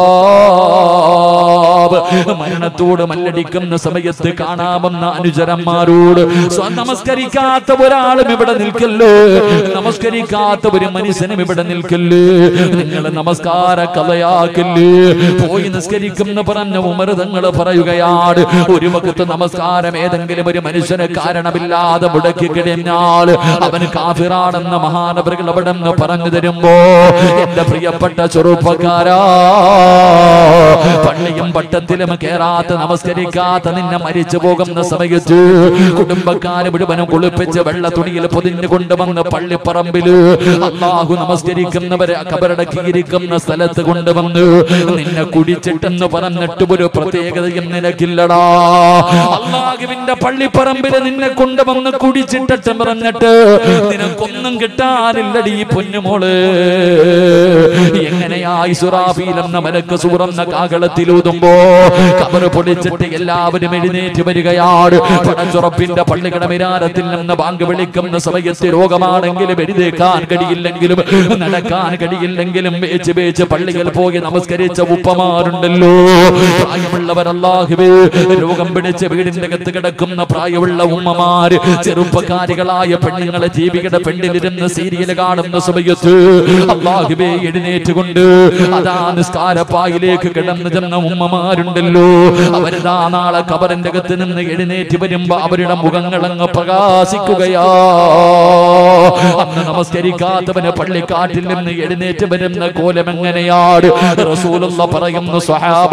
ഖത്താബ് മരണത്തോട് മല്ലടിക്കുന്ന സമയത്ത് കാണാമെന്ന അനുചരന്മാരോട് സ്വ നമസ്കരിക്കാത്ത ഒരാളും ഇവിടെ നിൽക്കല്ലോ നമസ്കരിക്കാത്ത ഒരു മനുഷ്യനും ഇവിടെ നിൽക്കല്ലേ നിങ്ങൾ നമസ്കാര കഥയാക്കല്ലേ പോയി നിസ്കരിക്കുന്ന പറഞ്ഞ ഉമർ തങ്ങൾ പറയുകയാണ് ഒരു വക്കത്ത് നമസ്കാരം ഏതെങ്കിലും ഒരു മനുഷ്യന് കാരണമില്ലാതെ മുടക്കി കഴിഞ്ഞാൽ അവന് കാഫിറാണെന്ന മഹാനവറുകൾ അവിടെ നിന്ന് പറഞ്ഞു തരുമ്പോ എന്റെ പ്രിയപ്പെട്ട ചെറുപ്പക്കാരാ പള്ളിയും പട്ടത്തിലും കേറാത്ത നമസ്കരിക്കാത്ത നിന്നെ മരിച്ചു പോകുന്ന സമയത്ത് കുടുംബക്കാര് മുഴുവനും കുളിപ്പിച്ച് വെള്ള തുണിയിൽ പൊതിഞ്ഞു കൊണ്ടുവന്ന് പള്ളിപ്പറമ്പില് അള്ളാഹു നമസ്കരിക്കുന്നവരെ കബറടക്കിയിരിക്കുന്ന സ്ഥലത്ത് കൊണ്ടുവന്ന് നിന്നെ കുടിച്ചിട്ടെന്ന് പറഞ്ഞിട്ട് ഒരു പ്രത്യേകതയും നിനക്കില്ലടാ അള്ളാഹുവിന്റെ പള്ളിപ്പറമ്പില് നിന്നെ കൊണ്ടുവന്ന് കുടിച്ചിട്ടിട്ട് പറഞ്ഞിട്ട് നിനക്കൊന്നും കിട്ടാനില്ലടി ഈ പൊന്നുമോള് എങ്ങനെയായി സുറാഫീൽ എന്ന മലക്ക് സൂറന്ന കാകളത്തിലൂതുമ്പോ കബറ് പൊളിച്ചിട്ട് എല്ലാവരും എഴുന്നേറ്റ് വരികയാണ് പടച്ചുറപ്പിന്റെ പള്ളിക്കടമിരാരത്തിൽ നിന്ന് ബാങ്ക് വിളിക്കുന്ന സമയത്ത് രോഗമാണെങ്കിലും എഴുതേക്കാൻ കഴിയില്ലെങ്കിലും നടക്കാൻ കഴിയില്ലെങ്കിലും വേച്ച് വേച്ച് പള്ളികൾ പോയി നമസ്കരിച്ച ഉപ്പമാരുണ്ടല്ലോ പ്രായമുള്ളവർ അല്ലാഹുവേ രോഗം പിടിച്ച് വീടിന്റെ അകത്ത് കിടക്കുന്ന പ്രായമുള്ള ഉമ്മമാര് ചെറുപ്പക്കാരികളായ പെണ്ണുങ്ങളെ ജീവികളുടെ പെണ്ണിലിരുന്ന് സീരിയൽ കാണുന്ന സമയത്ത് അള്ളാഹുബേ എഴുന്നേറ്റുകൊണ്ട് അതാ നിസ്കാരപ്പായിലേക്ക് കിടന്നു ചെന്ന ഉമ്മമാരുണ്ടല്ലോ അവരിതാ നാളെ കബറിന്റെ അകത്ത് നിന്ന് എഴുന്നേറ്റ് വരുമ്പോ അവരുടെ മുഖങ്ങളങ്ങ് പ്രകാശിക്കുകയാ അന്ന് നമസ്കരിക്കാത്തവന് പള്ളിക്കാട്ടിൽ നിന്ന് എഴുന്നേറ്റ് വരുന്ന കോലം എങ്ങനെയാണ് റസൂലുള്ള പറയുന്നു സ്വഹാബ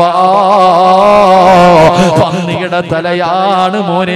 പന്നിയുടെ തലയാണ് മോനെ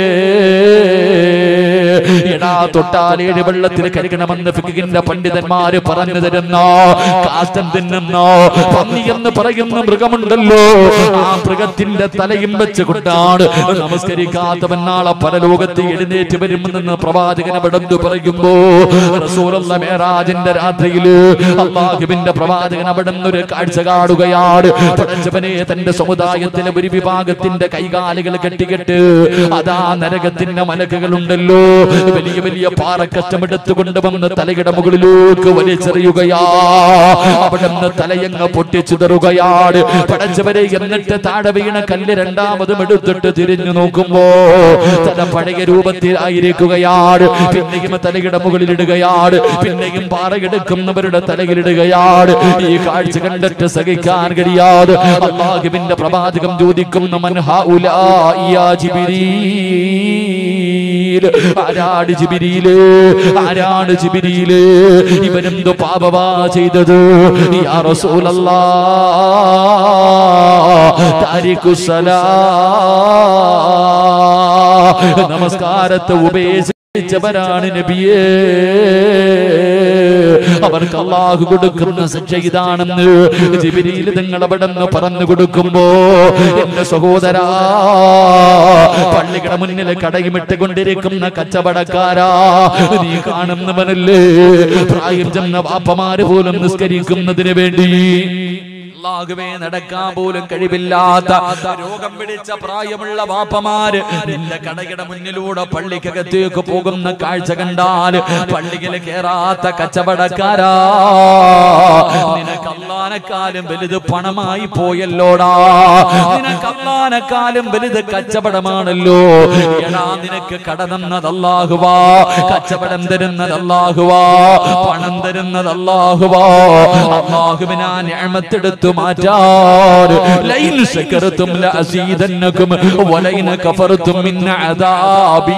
എടാ തൊട്ടാലേഴ് വെള്ളത്തിൽ കരുകണമെന്ന് ഫിഖിന്റെ പണ്ഡിതന്മാര് പറഞ്ഞു തരുന്ന കാഷ്ടം തിന്നുന്ന പന്നി എന്ന് പറയുന്ന മൃഗമുണ്ടല്ലോ ആ മൃഗത്തിന്റെ തലയും വെച്ചുകൊണ്ടാണ് നമസ്കരിക്കാത്തവൻ നാളെ പരലോകത്ത് എഴുന്നേറ്റ് വരുമെന്ന് പ്രവാചകൻ അവിടെന്ന് പറയുമ്പോ റസൂലുള്ള മേറാജിന്റെ രാത്രിയില് അള്ളാഹുവിന്റെ പ്രവാചകൻ അവിടെ ഒരു കാഴ്ച കാണുകയാണ് പടച്ചവനെ തന്റെ സമുദായത്തിലെ ഒരു വിഭാഗത്തിന്റെ കൈകാലുകൾ കെട്ടിക്കെട്ട് അതാ നരകത്തിന്റെ മലക്കുകളുണ്ടല്ലോ വലിയ വലിയ പാറക്കച്ചമെടുത്ത് കൊണ്ടുവന്ന് തലയുടെ മുകളിലേക്ക് വലിച്ചെറിയുകയാ അവിടെ നിന്ന് തലയങ്ങ് പൊട്ടിച്ചിതറുകയാണ് പടച്ചവരെ എന്നിട്ട് താഴെ വീണ കല്ല് രണ്ടാമതും എടുത്തിട്ട് തിരിഞ്ഞു നോക്കുമ്പോ തല പഴയ രൂപത്തിലായിരിക്കുകയാണ് പിന്നെയും തലയുടെ മുകളിലിടുകയാണ് പിന്നെയും പാറയെടുക്കുന്നവരുടെ തലയിലിടുകയാണ് ഈ കാഴ്ച കണ്ടിട്ട് സഹിക്കാൻ കഴിയാതെ അള്ളാഹുവിന്റെ പ്രവാചകം ചോദിക്കുന്നു മൻഹാ ഉലാ ജിബിരീൽ ആരാണ് ജിബിരിയില് ആരാണ് ജിബിരിയില് ഇവനെന്തോ പാപവാ ചെയ്തത് യാ റസൂലല്ലാ താരിഖുസലാ നമസ്കാരത്തെ ഉപേക്ഷിച്ചവരാണ് നബിയേ അവർക്ക് അള്ളാഹു കൊടുക്കുന്ന ശിക്ഷ ഇതാണെന്ന് ജിബിരിയിൽ നിങ്ങൾ അവിടെ നിന്ന് പറഞ്ഞു കൊടുക്കുമ്പോ എന്റെ സഹോദരാ പള്ളിയുടെ മുന്നിൽ കടയുമിട്ട് കൊണ്ടിരിക്കുന്ന കച്ചവടക്കാരാ നീ കാണുന്നവനല്ലേ പ്രായം ചെന്ന വാപ്പമാര് പോലും നിസ്കരിക്കുന്നതിന് വേണ്ടി അള്ളാഹുവേ നടക്കാൻ പോലും കഴിവില്ലാത്ത രോഗം പിടിച്ച പ്രായമുള്ള വാപ്പമാര് നിന്റെ കടയുടെ മുന്നിലൂടെ പള്ളിക്കകത്തേക്ക് പോകുന്ന കാഴ്ച കണ്ടാൽ പള്ളിയിൽ കേറാത്ത കച്ചവടക്കാരാ നിനക്ക് അള്ളാനക്കാലും വലുത് പണമായി പോയല്ലോടാ നിനക്ക് അള്ളാനക്കാലും വലുത് കച്ചവടമാണല്ലോ എടാ നിനക്ക് കട തന്നത് അല്ലാഹുവാ കച്ചവടം തരുന്നത് അല്ലാഹുവാ പണം തരുന്നത് അല്ലാഹുവാ അള്ളാഹുവിനാ ഞാമത്തെടുത്തു മാറ്റാൻ ലൈൻ ശക്കറത്തും ലഅസീദന്നകും വലൈൻ കഫറത്തും മിൻ അദാബി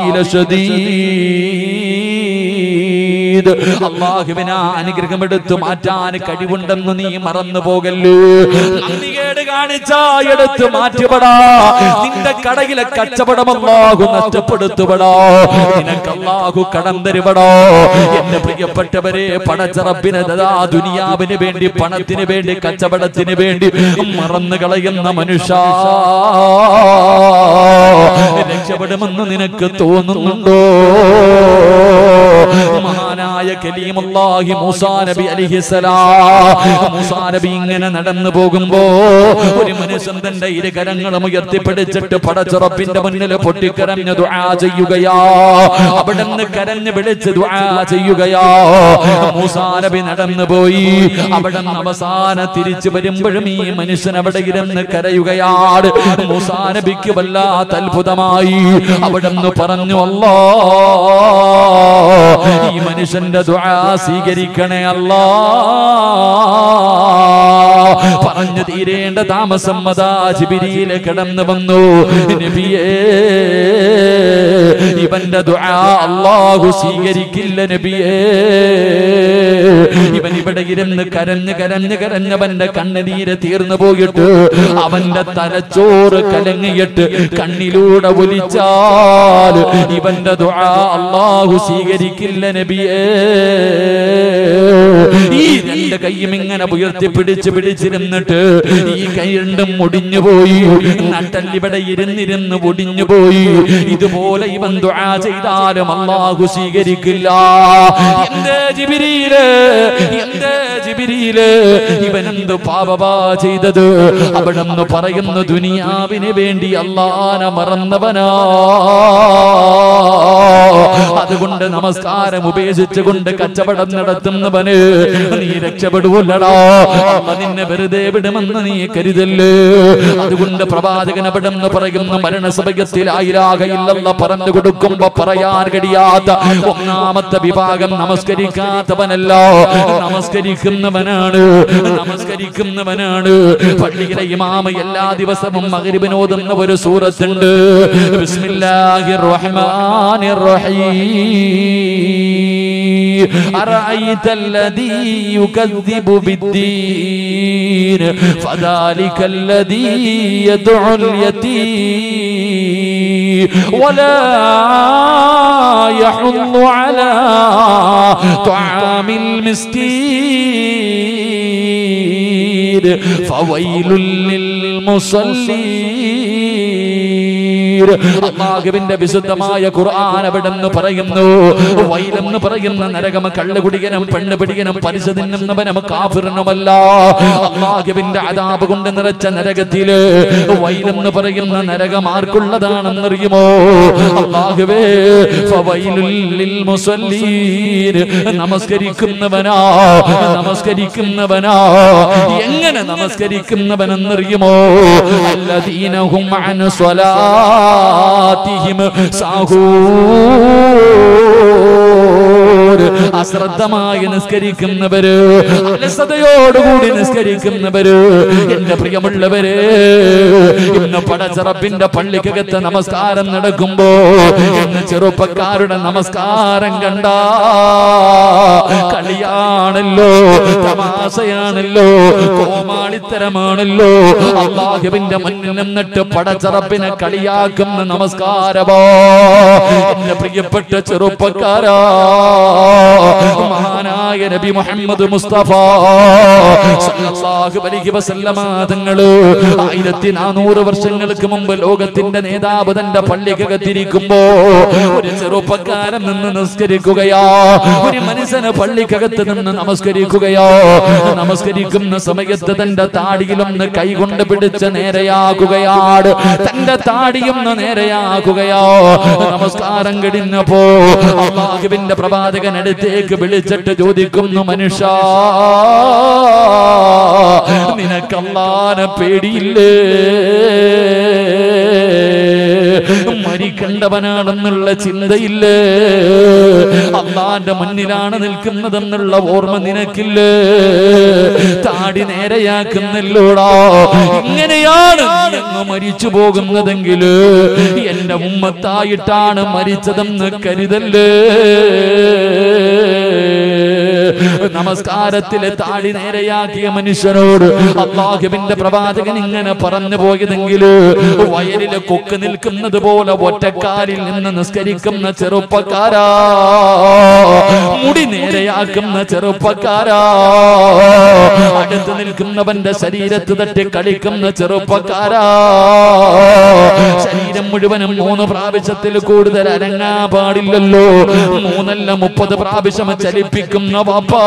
ലശദീദ് അള്ളാഹുവിനാ അനുഗ്രഹം എടുത്തു മാറ്റാൻ കഴിവുണ്ടെന്ന് നീ മറന്നു പോകല്ലേ നന്ദികേട് കാണിച്ചാ എടുത്ത് മാറ്റിപ്പെടാ നിന്റെ കടയിലെ കച്ചവടം അല്ലാഹു നഷ്ടപ്പെടുത്തുപെടാ നിനക്ക് അല്ലാഹു കടം തരുപടോ എന്റെ പ്രിയപ്പെട്ടവരെ പടച്ചറപ്പിന് ദാ ദുനിയാവിന് വേണ്ടി പണത്തിന് വേണ്ടി കച്ചവടത്തിന് വേണ്ടി മറന്നു കളയുന്ന മനുഷ്യ രക്ഷപ്പെടുമെന്ന് നിനക്ക് തോന്നുന്നുണ്ടോ മഹാനായ കലീമുല്ലാഹി മൂസാ നബി അലിഹിസലാം മൂസാ നബി ഇങ്ങനെ നടന്നു പോകുമ്പോ ഒരു മനുഷ്യൻ തന്റെ ഇരു കരങ്ങളും ഉയർത്തിപ്പിടിച്ചിട്ട് പടച്ചുറപ്പിന്റെ മുന്നിൽ പൊട്ടിക്കരഞ്ഞ് ദുആ ചെയ്യുകയാ അവിടെ നിന്ന് കരഞ്ഞ് വിളിച്ച് ദുആ ചെയ്യുകയാ മൂസാ നബി നടന്നു പോയി അവിടെ നിന്ന് അവസാന തിരിച്ചു വരുമ്പോഴും ഈ മനുഷ്യൻ അവിടെ ഇരുന്ന് കരയുകയാണ് മൂസാ നബിക്ക് വല്ലാത്ത അത്ഭുതമായി അവിടെ നിന്ന് പറഞ്ഞു അല്ലാ ഈ മനുഷ്യന്റെ ദുആ സ്വീകരിക്കണേ അല്ലാ പറഞ്ഞു തീരേണ്ട താമസം അതാ ജിബിരിയിലെ കിടന്നു വന്നു നബിയേ ഇവന്റെ ദുആ അല്ലാഹു സ്വീകരിക്കില്ല നബിയേ ഇവൻ ഇവിടെ ഇരുന്ന് കരഞ്ഞ് കരഞ്ഞ് കരഞ്ഞവന്റെ കണ്ണുനീര് തീർന്നു പോയിട്ട് അവന്റെ തലച്ചോറ് കലങ്ങിയിട്ട് കണ്ണിലൂടെ ഒലിച്ചാൽ ഇവന്റെ ദുആ അല്ലാഹു സ്വീകരിക്കില്ല നബിയേ ഈ രണ്ട് കൈയും ഇങ്ങനെ ഉയർത്തി പിടിച്ച് പിടിച്ചിരുന്നിട്ട് ഈ കൈ രണ്ടും ഒടിഞ്ഞു പോയി നട്ടല്ലിവിടെ ഇരുന്നിരുന്ന് ഒടിഞ്ഞു പോയി ഇതുപോലെ ഇവൻ ദുആ ചെയ്താലും അള്ളാഹു സ്വീകരിക്കില്ല എന്തേ ജിബിരിയില് എന്തേ ജിബിരിയില് ഇവൻ എന്ത് പാപമാ ചെയ്തത് അവിടെ നിന്ന് പറയുന്നു ദുനിയാവിന് വേണ്ടി അള്ളാനെ മറന്നവനാ അതുകൊണ്ട് നമസ്കാരം ഉപേക്ഷിച്ചുകൊണ്ട് കച്ചവടം നടത്തുന്നവന് നീ രക്ഷപ്പെടുവല്ലടാ അമ്മ നിന്നെ വെറുതെ വിടുമെന്ന് നീ കരുതല്ലേ അതുകൊണ്ട് പ്രവാചകൻ അവിടെ നിന്ന് പറയുന്നു മരണസമയത്തിലായിരാകയില്ലെന്ന് പറഞ്ഞു കൊടുക്കുമ്പോ പറയാൻ കഴിയാത്ത ഒന്നാമത്തെ വിഭാഗം നമസ്കരിക്കാത്തവനല്ല നമസ്കരിക്കുന്നവനാണ് നമസ്കരിക്കുന്നവനാണ് പള്ളിയിലെ ഇമാമ എല്ലാ ദിവസവും മകരിബിനോദുന്ന ഒരു സൂറത്തുണ്ട് ബിസ്മില്ലാഹിർ റഹ്മാനിർ റഹീം അറഅയ്ത الذي يكذب بالدين فذلك الذي يدعو اليتيم ولا يحض على طعام المسكين فويل للمصلين മുസല്ലീർ അള്ളാഹുവിന്റെ വിശുദ്ധമായ ഖുർആൻ അവിടെന്ന് പറയുന്നു വൈലെന്ന് പറയുന്ന നരകം കള്ളുകുടികനും പെണ്ണുപിടികനും പരിശ തിന്നുന്നവനും കാഫിറിനുമല്ല അള്ളാഹുവിന്റെ അതാപ് കൊണ്ട് നിറച്ച നരകത്തില് വൈലെന്ന് പറയുന്ന നരകം ആർക്കുള്ളതാണെന്നറിയുമോ അള്ളാഹുവേ ഫവൈലുൽ ലിൽ മുസല്ലീൻ നമസ്കരിക്കുന്നവനാ നമസ്കരിക്കുന്നവനാ എങ്ങനെ നമസ്കരിക്കുന്നവനെന്നറിയുമോ അല്ലദീനഹും അൻ സ്വലാത്തിഹിം സാഹൂർ അശ്രദ്ധമായി നിസ്കരിക്കുന്നവര് അലസതയോടുകൂടി നിസ്കരിക്കുന്നവര് എന്റെ പ്രിയമുള്ളവര് ഇന്ന് പടച്ചറപ്പിന്റെ പള്ളിക്കകത്ത് നമസ്കാരം നടക്കുമ്പോ ഇന്ന് ചെറുപ്പക്കാരുടെ നമസ്കാരം കണ്ട കളിയാണല്ലോ തമാശയാണല്ലോ കോമാളിത്തരമാണല്ലോ അള്ളാഹുവിന്റെ മുന്നിൽ നിന്നിട്ട് പടച്ചറപ്പിനെ കളിയാക്കുന്ന നമസ്കാരമോ എന്റെ പ്രിയപ്പെട്ട ചെറുപ്പക്കാരാ മഹാനായ നബി മുഹമ്മദ് മുസ്തഫ സല്ലല്ലാഹു അലൈഹി വസല്ലമ തങ്ങള് ആയിരത്തി നാനൂറ് വർഷങ്ങൾക്ക് മുമ്പ് ലോകത്തിന്റെ നേതാവ് തന്റെ പള്ളിക്കകത്തിരിക്കുമ്പോ ഒരു ചെറുപ്പക്കാരൻ നിന്ന് നിസ്കരിക്കുകയാ ഒരു മനുഷ്യന് പള്ളിക്കകത്ത് നിന്ന് നമസ്കരിക്കുകയോ നമസ്കരിക്കുന്ന സമയത്ത് തന്റെ താടിയിലൊന്ന് കൈകൊണ്ട് പിടിച്ച് നേരെയാകുകയാണ് തന്റെ താടിയൊന്ന് നേരെയാകുകയോ നമസ്കാരം കഴിഞ്ഞപ്പോ അള്ളാഹുവിന്റെ പ്രവാചകൻ അടുത്തേക്ക് വിളിച്ചിട്ട് ചോദിക്കുന്നു മനുഷ്യ നിനക്കല്ലാനെ പേടിയില്ലേ മരിക്കണ്ടവനാണെന്നുള്ള ചിന്തയില്ലേ അള്ളാന്റെ മുന്നിലാണ് നിൽക്കുന്നതെന്നുള്ള ഓർമ്മ നിനക്കില്ലേ താടി നേരെയാക്കുന്നില്ലോടാ ഇങ്ങനെയാണ് നീ അങ്ങ് മരിച്ചു പോകുന്നതെങ്കിൽ എന്റെ ഉമ്മത്തായിട്ടാണ് മരിച്ചതെന്ന് കരുതല്ലേ നമസ്കാരത്തിലെ താടി നേരെയാക്കിയ മനുഷ്യനോട് അള്ളാഹുവിന്റെ പ്രവാചകൻ ഇങ്ങനെ പറഞ്ഞു പോയതെങ്കിൽ വയലിലെ കൊക്ക് നിൽക്കുന്നത് പോലെ ഒറ്റക്കാലിൽ നിന്ന് നിസ്കരിക്കുന്ന ചെറുപ്പക്കാരാ മുടി നേരെയാക്കുന്ന ചെറുപ്പക്കാരാ അടുത്ത് നിൽക്കുന്നവന്റെ ശരീരത്ത് തട്ടി കളിക്കുന്ന ചെറുപ്പക്കാരാ ശരീരം മുഴുവനും മൂന്ന് പ്രാവശ്യത്തിൽ കൂടുതൽ അനങ്ങാ പാടില്ലല്ലോ മൂന്നല്ല മുപ്പത് പ്രാവശ്യം ചലിപ്പിക്കുന്ന വാപ്പാ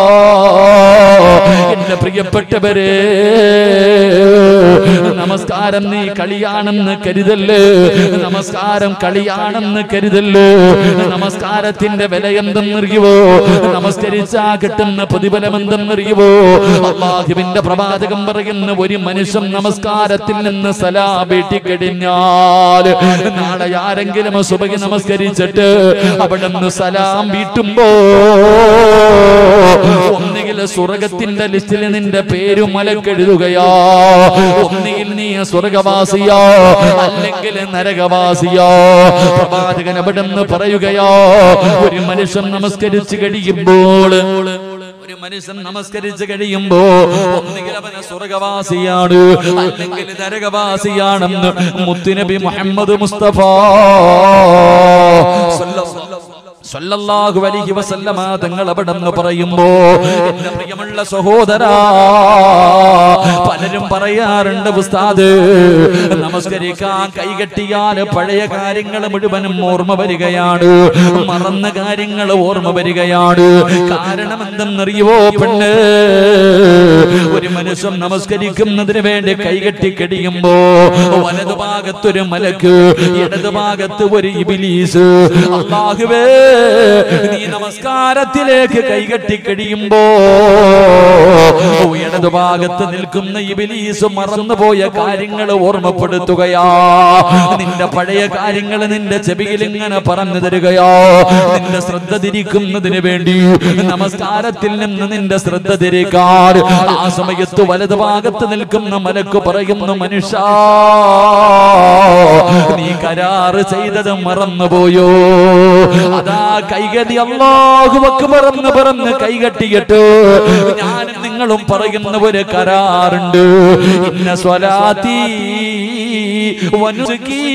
എന്റെ പ്രിയപ്പെട്ടവരെ നമസ്കാരം നീ കളിയാണെന്ന് കരുതല്ലേ നമസ്കാരം കളിയാണെന്ന് കരുതല്ലേ നമസ്കാരത്തിന്റെ വില എന്തെന്നറിയുവോ നമസ്കരിച്ചാ കിട്ടുന്ന പ്രതിഫലം എന്തെന്നറിയുവോ അള്ളാഹുവിന്റെ പ്രവാചകം പറയുന്ന ഒരു മനുഷ്യൻ നമസ്കാരത്തിൽ നിന്ന് സലാ വീട്ടിക്കഴിഞ്ഞാൽ നാളെ ആരെങ്കിലും സുബഹി നമസ്കരിച്ചിട്ട് അവിടെ നിന്ന് സലാം വീട്ടുമ്പോ ഒന്നുകിൽ സ്വർഗത്തിന്റെ ലിസ്റ്റിൽ നിന്റെ പേര് മലക്കെഴുതുകയോ ഒന്നുകിൽ നീ സ്വർഗവാസിയോ അല്ലെങ്കിൽ നരകവാസിയോ പ്രവാചകൻ അവിടെ നിന്ന് പറയുകയോ ഒരു മനുഷ്യൻ നമസ്കരിച്ച് കഴിയുമ്പോൾ ഒരു മനുഷ്യൻ നമസ്കരിച്ച് കഴിയുമ്പോ ഒന്നുകിൽ അവന് സ്വർഗവാസിയാണ് അല്ലെങ്കിൽ നരകവാസിയാണെന്ന് മുത്തുനബി മുഹമ്മദ് മുസ്തഫ സല്ലല്ലാഹു അലൈഹി വസല്ലമ തങ്ങൾ അവിടെ നിന്ന് പറയുമ്പോ എന്റെ പ്രിയമുള്ള സഹോദരാ പലരും പറയാറുണ്ട് ഉസ്താദ് നമസ്കരിക്കാൻ കൈകെട്ടിയാൽ പഴയ കാര്യങ്ങൾ മുഴുവനും ഓർമ്മ വരികയാണ് മറന്ന കാര്യങ്ങൾ ഓർമ്മ വരികയാണ് കാരണം എന്തെന്നറിയുവോ പെണ്ണ് ഒരു മനുഷ്യൻ നമസ്കരിക്കുന്നതിന് വേണ്ടി കൈകെട്ടി കഴിയുമ്പോ വലതുഭാഗത്തൊരു മലക്ക് ഇടതുഭാഗത്ത് ഒരു ഇബിലീസ് അള്ളാഹുവേ നീ നമസ്കാരത്തിലേക്ക് കൈകെട്ടി കഴിയുമ്പോ ഇടതുഭാഗത്ത് നിൽക്കുന്ന ഇബിലീസ് മറന്നുപോയ കാര്യങ്ങൾ ഓർമ്മപ്പെടുത്തുകയാ നിന്റെ പഴയ കാര്യങ്ങൾ നിന്റെ ചെവിയിൽ ഇങ്ങനെ പറഞ്ഞു തരികയോ നിന്റെ ശ്രദ്ധ തിരിക്കുന്നതിന് വേണ്ടി നമസ്കാരത്തിൽ നിന്ന് നിന്റെ ശ്രദ്ധ തിരിക്കാൻ ആ സമയത്ത് വലതുഭാഗത്ത് നിൽക്കുന്ന മലക്ക് പറയുന്നു മനുഷ്യ നീ കരാറ് ചെയ്തത് മറന്നുപോയോ അതാ കൈകടി അള്ളാഹു പറന്ന് പറന്ന് കൈകട്ടിയിട്ട് ഞാൻ നിങ്ങളും പറയുന്ന ഒരു കരാറുണ്ട് ഇന്ന സ്വലാത്തി വനുസുകി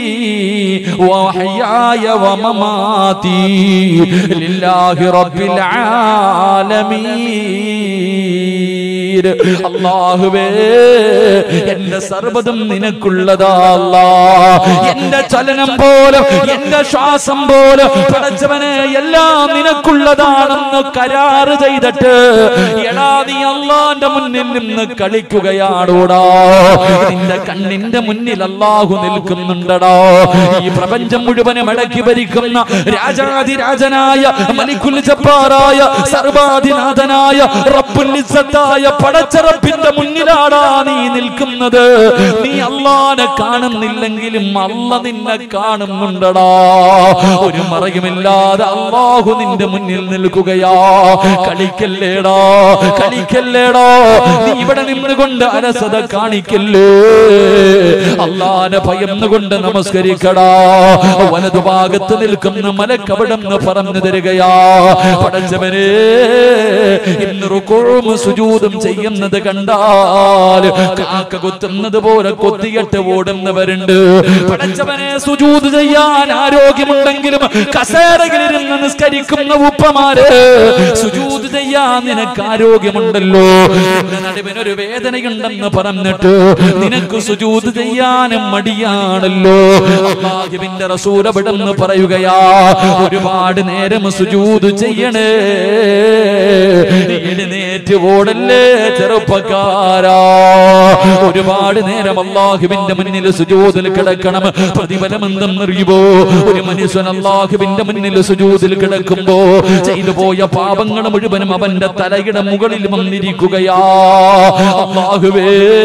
വഹയായ വമമാതി ലില്ലാഹി റബ്ബിൽ ആലമീൻ അള്ളാഹുവേ എന്റെ സർവ്വതും നിനക്കുള്ളതാ അല്ലാ എന്റെ ചലനം പോലും എന്റെ ശ്വാസം പോലും പടച്ചവനെ എല്ലാം നിനക്കുള്ളതാണെന്ന് കരാറ് ചെയ്തിട്ട് എടാ നീ അള്ളാന്റെ മുന്നിൽ നിന്ന് കളിക്കുകയാണോടാ നിന്റെ കണ്ണിന്റെ മുന്നിൽ അള്ളാഹു നിൽക്കുന്നുണ്ടടാ ഈ പ്രപഞ്ചം മുഴുവനും അടക്കി ഭരിക്കുന്ന രാജാതിരാജനായ മലിക്കുൽ ജബ്ബാറായ സർവാധിനാഥനായ റബ്ബുൽ ഇസ്സത്തായ പടച്ചറപ്പിന്റെ മുന്നിലാടാ നീ നിൽക്കുന്നത് നീ അള്ളാനെ കാണുന്നില്ലെങ്കിലും അല്ല നിന്നെ കാണുന്നുണ്ടടാ ഒരു മറയുമില്ലാതെ അള്ളാഹു നിന്റെ മുന്നിൽ നിൽക്കുകയാ കളിക്കല്ലേടാ കളിക്കല്ലേടാ നീ ഇവിടെ നിന്നുകൊണ്ട് അലസത കാണിക്കല്ലേ അള്ളാനെ ഭയന്നുകൊണ്ട് നമസ്കരിക്കടാ വലതുഭാഗത്ത് നിൽക്കുന്ന മലക്കവിടെന്ന് പറഞ്ഞു തരികയാ പടച്ചവനെ ഇന്ന് റുക്കോഴും സുജൂതും ചെയ്യുന്നത് കണ്ടാൽ കാക്ക കുത്തുന്നത് പോലെ കൊത്തിയിട്ട് ഓടുന്നവരുണ്ട് പടച്ചവനെ സുജൂത് ചെയ്യാൻ ആരോഗ്യമുണ്ടെങ്കിലും കസേരകളിരുന്ന് നിസ്കരിക്കുന്ന ഉപ്പമാര് സുജൂത് ചെയ്യാൻ നിനക്ക് ആരോഗ്യമുണ്ടല്ലോ നിന്റെ നടുവിനൊരു വേദനയുണ്ടെന്ന് പറഞ്ഞിട്ട് നിനക്ക് സുജൂത് ചെയ്യാനും മടിയാണല്ലോ അള്ളാഹുവിന്റെ റസൂൽ അവിടെന്ന് പറയുകയാ ഒരുപാട് നേരം സുജൂത് ചെയ്യണേ എഴുന്നേറ്റ് ഓടല്ലേ ചെറുപ്പക്കാരാ ഒരുപാട് നേരം അള്ളാഹുവിന്റെ മുന്നിൽ സുജൂതിൽ കിടക്കണം പ്രതിഫലം എന്തെന്നറിയുമോ ഒരു മനുഷ്യൻ അള്ളാഹുവിന്റെ മുന്നിൽ സുജൂതിൽ കിടക്കുമ്പോ ചെയ്തു പോയ പാപങ്ങൾ മുഴുവനും അവന്റെ തലയുടെ മുകളിൽ വന്നിരിക്കുകയാ അള്ളാഹുവേ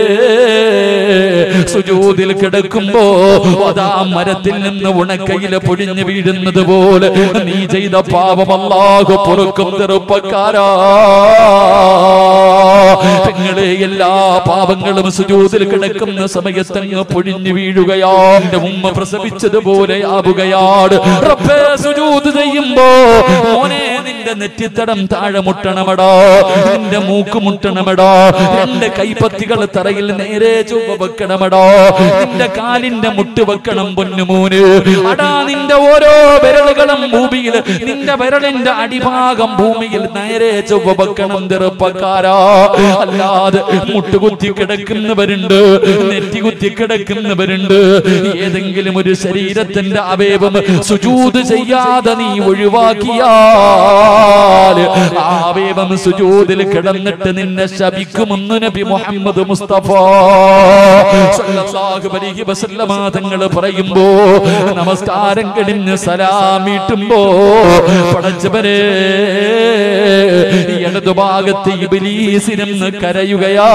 സുജൂതിൽ കിടക്കുമ്പോ അതാ മരത്തിൽ നിന്ന് ഉണക്കയില് പൊഴിഞ്ഞു വീഴുന്നത് പോലെ നീ ചെയ്ത പാപം അല്ലാഹു പൊറുക്കും ചെറുപ്പക്കാരാ പെങ്ങളെ എല്ലാ പാപങ്ങളും സുജൂതിൽ കിടക്കുന്ന സമയത്ത് അങ്ങ് പൊഴിഞ്ഞു വീഴുകയാ എന്റെ ഉമ്മ പ്രസവിച്ചതുപോലെ ആവുകയാണ് റബ്ബേ സുജൂത് ചെയ്യുമ്പോ മോനെ നിന്റെ നെറ്റിത്തടം താഴെ മുട്ടണമടാ നിന്റെ മൂക്ക് മുട്ടണമടാ രണ്ട് കൈപ്പത്തികൾ തറയിൽ നേരെ ചുവ വെക്കണമടാ നിന്റെ കാലിന്റെ മുട്ട് വെക്കണം പൊന്നുമോന് അടാ നിന്റെ ഓരോ വിരലുകളും ഭൂമിയിൽ നിന്റെ വിരലിന്റെ അടിഭാഗം ഭൂമിയിൽ നേരെ ചൊവ്വ വെക്കണം ചെറുപ്പക്കാരാ അല്ലാതെ മുട്ടുകുത്തി കിടക്കുന്നവരുണ്ട് നെറ്റി കുത്തി കിടക്കുന്നവരുണ്ട് ഏതെങ്കിലും ഒരു ശരീരത്തിന്റെ അവയവം സുജൂത് ചെയ്യാതെ നീ ഒഴിവാക്കിയാൽ ആ അവയവം സുജൂതിൽ കിടന്നിട്ട് നിന്നെ ശപിക്കുമെന്ന് നബി മുഹമ്മദ് മുസ്തഫ സല്ലല്ലാഹു അലൈഹി വസല്ലമ തങ്ങൾ പറയുമ്പോ നമസ്കാരം കഴിഞ്ഞ് സലാമിട്ടുമ്പോ പടച്ചവരെ ഇടതുഭാഗത്ത് ഇബിലീസിനെന്ന് കരയുകയാ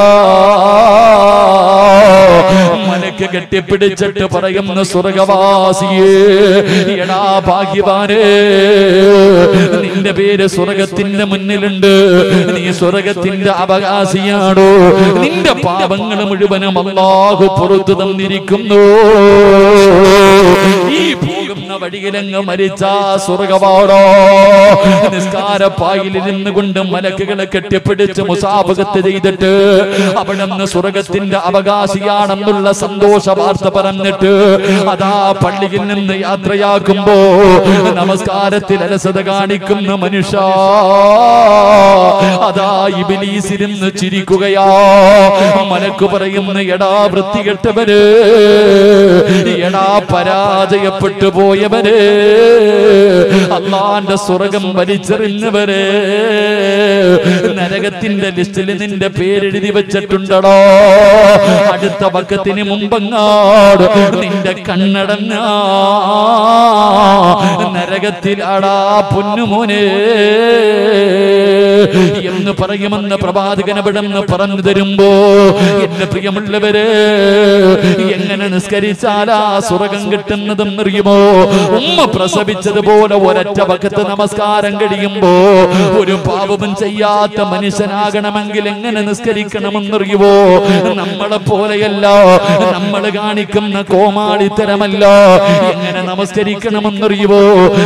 മലക്ക് കെട്ടിപ്പിടിച്ചിട്ട് പറയുന്ന സ്വർഗവാസിയേ എടാ ഭാഗ്യവാനേ നിന്റെ പേര് സ്വർഗത്തിന്റെ മുന്നിലുണ്ട് നീ സ്വർഗത്തിന്റെ അവകാശിയാണോ നിന്റെ പാപങ്ങൾ മുഴുവനും അള്ളാഹു പുറത്തു തന്നിരിക്കുന്നു ഈ പോകുന്ന വഴിയിലങ്ങ് മരിച്ച സ്വർഗവാടോ നിസ്കാരപ്പായിലിരുന്ന് കൊണ്ട് മലക്കുകളെ കെട്ടിപ്പിടിച്ച് മുസാഫകത്ത് ചെയ്തിട്ട് അവിടെ നിന്ന് സ്വർഗത്തിന്റെ അവകാശിയാണെന്നുള്ള സന്തോഷ വാർത്ത പറഞ്ഞിട്ട് അതാ പള്ളിയിൽ നിന്ന് യാത്രയാക്കുമ്പോ നമസ്കാരത്തിൽ അലസത കാണിക്കുന്ന മനുഷ്യ അതാ ഇബിലീസിരുന്ന് ചിരിക്കുകയാ മലക്ക് പറയുന്ന എടാ വൃത്തികെട്ടവര് എടാ പരാജയപ്പെട്ടു പോയവര് അള്ളാന്റെ സ്വർഗം വലിച്ചെറിഞ്ഞവര് നരകത്തിന്റെ ലിസ്റ്റിൽ നിന്റെ പേരെഴുതി വെച്ചിട്ടുണ്ടടോ അടുത്ത പക്കത്തിന് മുമ്പങ്ങാട് നിന്റെ കണ്ണടഞ്ഞ നരകത്തിലാടാ പൊന്നുമോനെ എന്ന് പറയുമെന്ന് പ്രവാചകൻ അവിടെന്ന് പറഞ്ഞു തരുമ്പോ എന്റെ പ്രിയമുള്ളവര് എങ്ങനെ നിസ്കരിച്ചാലാ സ്വർഗം കിട്ടുന്നതും അറിയുമോ ഉമ്മ പ്രസവിച്ചതുപോലെ ഒരൊറ്റ ഭക്ത് നമസ്കാരം കഴിയുമ്പോ ഒരു പാപവും ചെയ്യാത്ത മനുഷ്യനാകണമെങ്കിൽ എങ്ങനെ നിസ്കരിക്കണമെന്നറിയുമോ നമ്മളെ പോലെയല്ല നമ്മൾ കാണിക്കുന്ന കോമാളിത്തരമല്ല എങ്ങനെ നമസ്കരിക്കണമെന്നറിയുമോ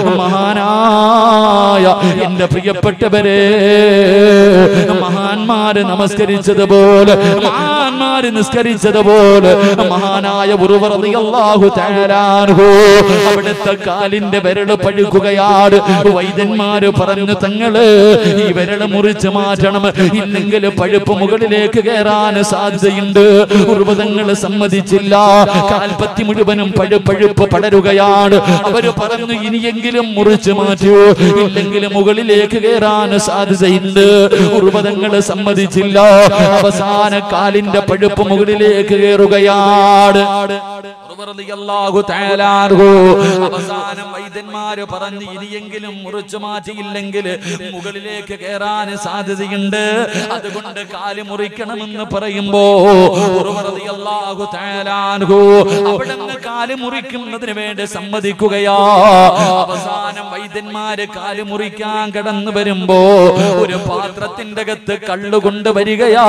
മഹാനായ എന്റെ പ്രിയപ്പെട്ടവരെ മഹാന്മാര് നമസ്കരിച്ചതുപോലെ മഹാൻ മഹാന്മാര് നിസ്കരിച്ചതുപോലെ മഹാനായ ഉറുവറിയാഹു തേരാൻഹു അവിടുത്തെ കാലിന്റെ വിരല് പഴുക്കുകയാണ് വൈദ്യന്മാര് പറഞ്ഞു തങ്ങള് ഈ വിരല് മുറിച്ച് മാറ്റണം ഇല്ലെങ്കിൽ പഴുപ്പ് മുകളിലേക്ക് കയറാൻ സാധ്യതയുണ്ട് ഉറുവതങ്ങൾ സമ്മതിച്ചില്ല കാൽപ്പത്തി മുഴുവനും പഴുപ്പഴുപ്പ് പടരുകയാണ് അവര് പറഞ്ഞു ഇനിയെങ്കിലും മുറിച്ച് മാറ്റൂ ഇല്ലെങ്കിൽ മുകളിലേക്ക് കയറാൻ സാധ്യതയുണ്ട് ഉറുവതങ്ങൾ സമ്മതിച്ചില്ല അവസാന കാലിന്റെ പഴുപ്പ് മുകളിലേക്ക് കയറുകയാണ് റളിയല്ലാഹു തആല അൻഹു. അവസാനം വൈദ്യന്മാര് പറഞ്ഞു ഇനിയെങ്കിലും മുറിച്ചു മാറ്റിയില്ലെങ്കിൽ മുകളിലേക്ക് കയറാൻ സാധ്യതയുണ്ട് അതുകൊണ്ട് കാല് മുറിക്കണമെന്ന് പറയുമ്പോ റളിയല്ലാഹു തആല അൻഹു അവിടുന്ന് കാല് മുറിക്കുന്നതിന് വേണ്ടി സമ്മതിക്കുകയാ അവസാനം വൈദ്യന്മാര് കാല് മുറിക്കാൻ കടന്നു വരുമ്പോ ഒരു പാത്രത്തിന്റെ അകത്ത് കള്ളുകൊണ്ട് വരികയാ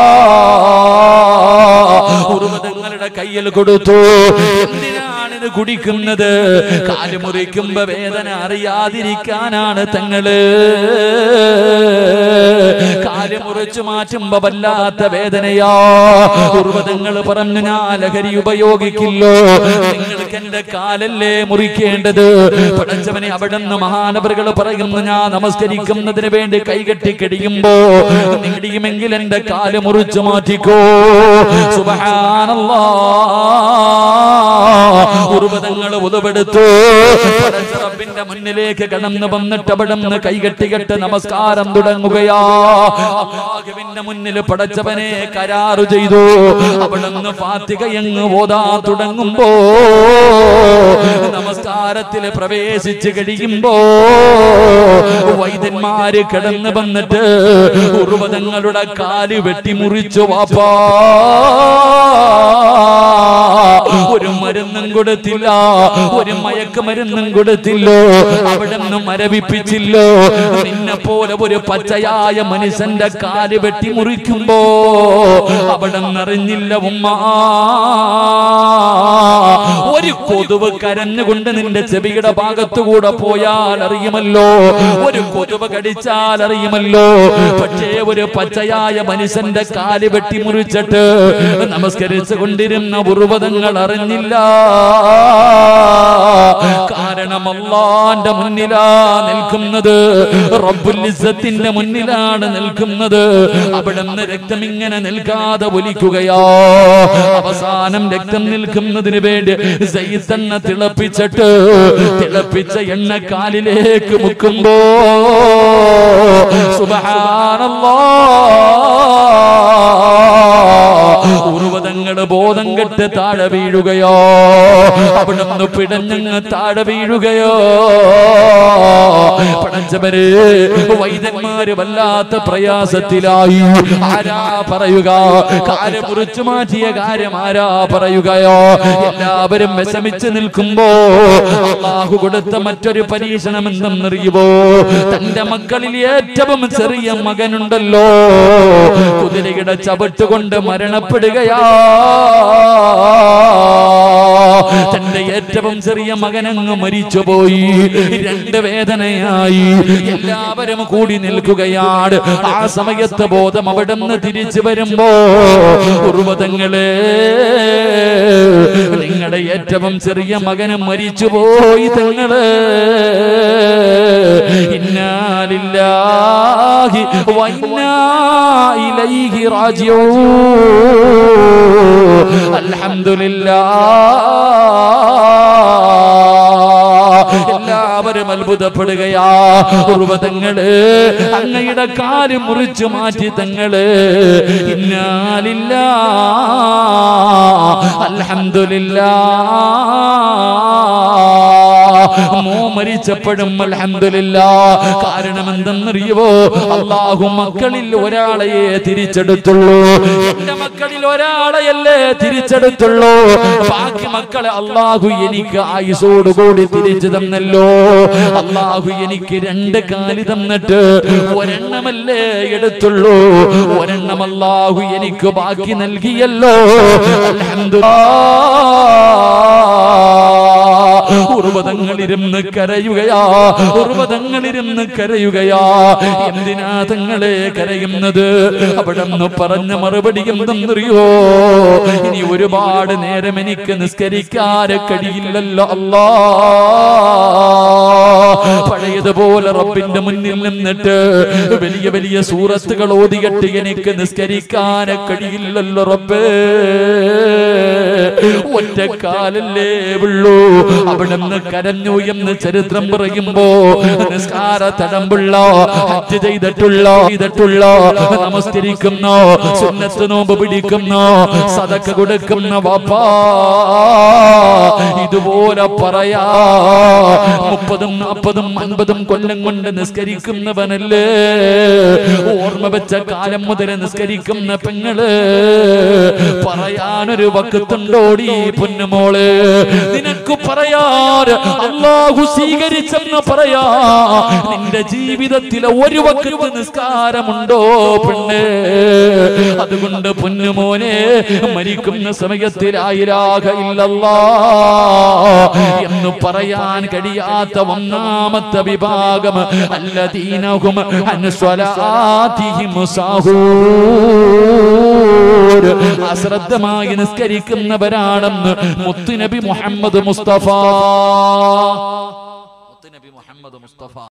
ഉറുമതങ്ങളുടെ കയ്യിൽ കൊടുത്തു എന്തിനാണ് ഇത് കുടിക്കുന്നത് കാല് മുറിക്കുമ്പോ വേദന അറിയാതിരിക്കാനാണ് തങ്ങള് കാല് മുറിച്ചു മാറ്റുമ്പോ വല്ലാത്ത വേദനയാ ഉർവതങ്ങൾ പറഞ്ഞു ഞാൻ ലഹരി ഉപയോഗിക്കില്ലോ നിങ്ങൾക്ക് എന്റെ കാലല്ലേ മുറിക്കേണ്ടത് പടച്ചവനെ അവിടെ നിന്ന് മഹാനവറുകൾ പറയുന്നു ഞാൻ നമസ്കരിക്കുന്നതിന് വേണ്ടി കൈകെട്ടി കെടിയുമ്പോ നേടിയുമെങ്കിൽ എന്റെ കാല് മുറിച്ചു മാറ്റിക്കോ സുബഹാനല്ലാ ഉർവതങ്ങൾ ഉതവെടുത്തു പടച്ച റബ്ബിന്റെ മുന്നിലേക്ക് കടന്നു വന്നിട്ട് അവിടെ നിന്ന് കൈകെട്ടികെട്ട് നമസ്കാരം തുടങ്ങുകയാ അള്ളാഹുവിന്റെ മുന്നിൽ പടച്ചവനെ കരാറ് ചെയ്തു അവിടെ നിന്ന് ഫാത്തികയങ്ങ് ഓതാ തുടങ്ങുമ്പോ നമസ്കാരത്തിൽ പ്രവേശിച്ച് കഴിയുമ്പോ വൈദ്യന്മാര് കിടന്നു വന്നിട്ട് ഉർവതങ്ങളുടെ കാല് വെട്ടിമുറിച്ചു വാപ്പാ ഒരു മരുന്നും കൊടുത്തില്ല ഒരു മയക്കുമരുന്നും കൊടുത്തില്ലോ അവിടെ നിന്ന് മരവിപ്പിച്ചില്ലോ നിന്നെ പോലെ ഒരു പച്ചയായ മനുഷ്യന്റെ കാല് വെട്ടി മുറിക്കുമ്പോ അവിടെ നിറഞ്ഞില്ല ഉമ്മ ഒരു കൊതുവ് കരഞ്ഞുകൊണ്ട് നിന്റെ ചെവിയുടെ ഭാഗത്തുകൂടെ പോയാൽ അറിയുമല്ലോ ഒരു കൊതുവ് കടിച്ചാൽ അറിയുമല്ലോ പക്ഷേ ഒരു പച്ചയായ മനുഷ്യന്റെ കാല് വെട്ടി മുറിച്ചിട്ട് നമസ്കരിച്ചു കൊണ്ടിരുന്ന ഉർവതങ്ങൾ അറിഞ്ഞില്ല കാരണം അള്ളാന്റെ മുന്നിലാ നിൽക്കുന്നത് റബ്ബുൽ ഇസ്സത്തിന്റെ മുന്നിലാണ് നിൽക്കുന്നത് അവിടെ നിന്ന് രക്തം ഇങ്ങനെ നിൽക്കാതെ ഒലിക്കുകയോ അവസാനം രക്തം നിൽക്കുന്നതിന് വേണ്ടി സൈത്തണ്ണ തിളപ്പിച്ചിട്ട് തിളപ്പിച്ച എണ്ണ കാലിലേക്ക് മുക്കുമ്പോ സുബഹാനല്ലാ ഉർവതങ്ങള് ബോധം കെട്ട് താഴെ വീഴുകയോ അവിടെ നിന്ന് പിടഞ്ഞങ്ങ് താഴെ വീഴുകയോ പടച്ചവര് വൈദ്യന്മാര് വല്ലാത്ത പ്രയാസത്തിലായി ആരാ പറയുക കാര്യം മുറിച്ചു മാറ്റിയ കാര്യം ആരാ പറയുകയോ എല്ലാവരും വിഷമിച്ച് നിൽക്കുമ്പോ അള്ളാഹു കൊടുത്ത മറ്റൊരു പരീക്ഷണം എന്തെന്നറിയുമോ തന്റെ മക്കളിൽ ഏറ്റവും ചെറിയ മകനുണ്ടല്ലോ കുതിരയുടെ ചവിട്ടുകൊണ്ട് മരണപ്പെടുകയാ തന്റെ ഏറ്റവും ചെറിയ മകനങ്ങ് മരിച്ചുപോയി രണ്ട് വേദനയായി എല്ലാവരും കൂടി നിൽക്കുകയാണ് ആ സമയത്ത് ബോധം അവിടെ നിന്ന് തിരിച്ചു വരുമ്പോ ഉർവതങ്ങളെ നിങ്ങളുടെ ഏറ്റവും ചെറിയ മകന് മരിച്ചുപോയി തങ്ങള് ഇന്നാലില്ലാഹി വൈന്നാ ഇലൈഹി റാജിഊൻ അൽഹംദുലില്ലാ എല്ലാവരും അത്ഭുതപ്പെടുകയാ ഉർവതങ്ങള് അങ്ങയുടെ കാല് മുറിച്ചു മാറ്റി തങ്ങള് ഇന്നാലില്ല അൽഹംദുലില്ലാ മോ മരിച്ചപ്പോഴും അൽഹംദുലില്ല കാരണം എന്തെന്നറിയുവോ അള്ളാഹു മക്കളിൽ ഒരാളെയെ തിരിച്ചെടുത്തുള്ളൂ എന്റെ മക്കളിൽ ഒരാളെയല്ലേ തിരിച്ചെടുത്തുള്ളൂ ബാക്കി മക്കളെ അള്ളാഹു എനിക്ക് ആയുസോടുകൂടി തിരിച്ചു തന്നല്ലോ അള്ളാഹു എനിക്ക് രണ്ട് കാലി തന്നിട്ട് ഒരെണ്ണമല്ലേ എടുത്തുള്ളൂ ഒരെണ്ണം അള്ളാഹു എനിക്ക് ബാക്കി നൽകിയല്ലോ അൽഹംദുലില്ലാ ഉർവതങ്ങളിരുന്ന് കരയുകയാ ഉർവതങ്ങളിരുന്ന് കരയുകയാ എന്തിനാ തങ്ങളെ കരയുന്നത് അവിടെ നിന്ന് പറഞ്ഞ മറുപടി എന്തെന്നറിയോ ഇനി ഒരുപാട് നേരം എനിക്ക് നിസ്കരിക്കാതെ കഴിയില്ലല്ലോ അല്ലാ പഴയതുപോലെ റബ്ബിന്റെ മുന്നിൽ നിന്നിട്ട് വലിയ വലിയ സൂറത്തുകൾ ഓതികെട്ട് എനിക്ക് നിസ്കരിക്കാൻ കഴിയില്ലല്ലോ റബ്ബേ ഒറ്റക്കാലല്ലേ ഉള്ളൂ അവിടെ നിന്ന് കരഞ്ഞു എന്ന് ചരിത്രം പറയുമ്പോ നിസ്കാര തടമ്പുള്ള ഹജ്ജ് ചെയ്തിട്ടുള്ള ചെയ്തിട്ടുള്ള നമസ്കരിക്കുന്നു സുന്നത്ത് നോമ്പ് പിടിക്കുന്നു സദക്ക കൊടുക്കുന്ന വാപ്പാ ഇതുപോലെ പറയാ മുപ്പതും നാൽപ്പതും അൻപതും കൊല്ലം കൊണ്ട് നിസ്കരിക്കുന്നവനല്ലേ ഓർമ്മ വെച്ച കാലം മുതൽ നിസ്കരിക്കുന്ന പെങ്ങള് പറയാനൊരു വക്കത്തുണ്ടോടി പൊന്നുമോള് നിനക്ക് പറയാൻ അള്ളാഹു സ്വീകരിച്ചെന്ന് പറയാ നിന്റെ ജീവിതത്തിലെ ഒരു വക്കത്ത് നിസ്കാരമുണ്ടോ പെണ്ണ് അതുകൊണ്ട് പൊന്നുമോനെ മരിക്കുന്ന സമയത്തിലായിരാക ഇല്ലല്ലാ എന്ന് പറയാൻ കഴിയാത്ത ഒന്നാമത്തെ വിഭാഗം അല്ലദീനഹും അൻസ്വലാത്തിഹിം സാഹൂർ അശ്രദ്ധമായി നിസ്കരിക്കുന്നവരാണെന്ന് മുത്തുനബി മുഹമ്മദ് മുസ്തഫ മുത്തുനബി മുഹമ്മദ് മുസ്തഫ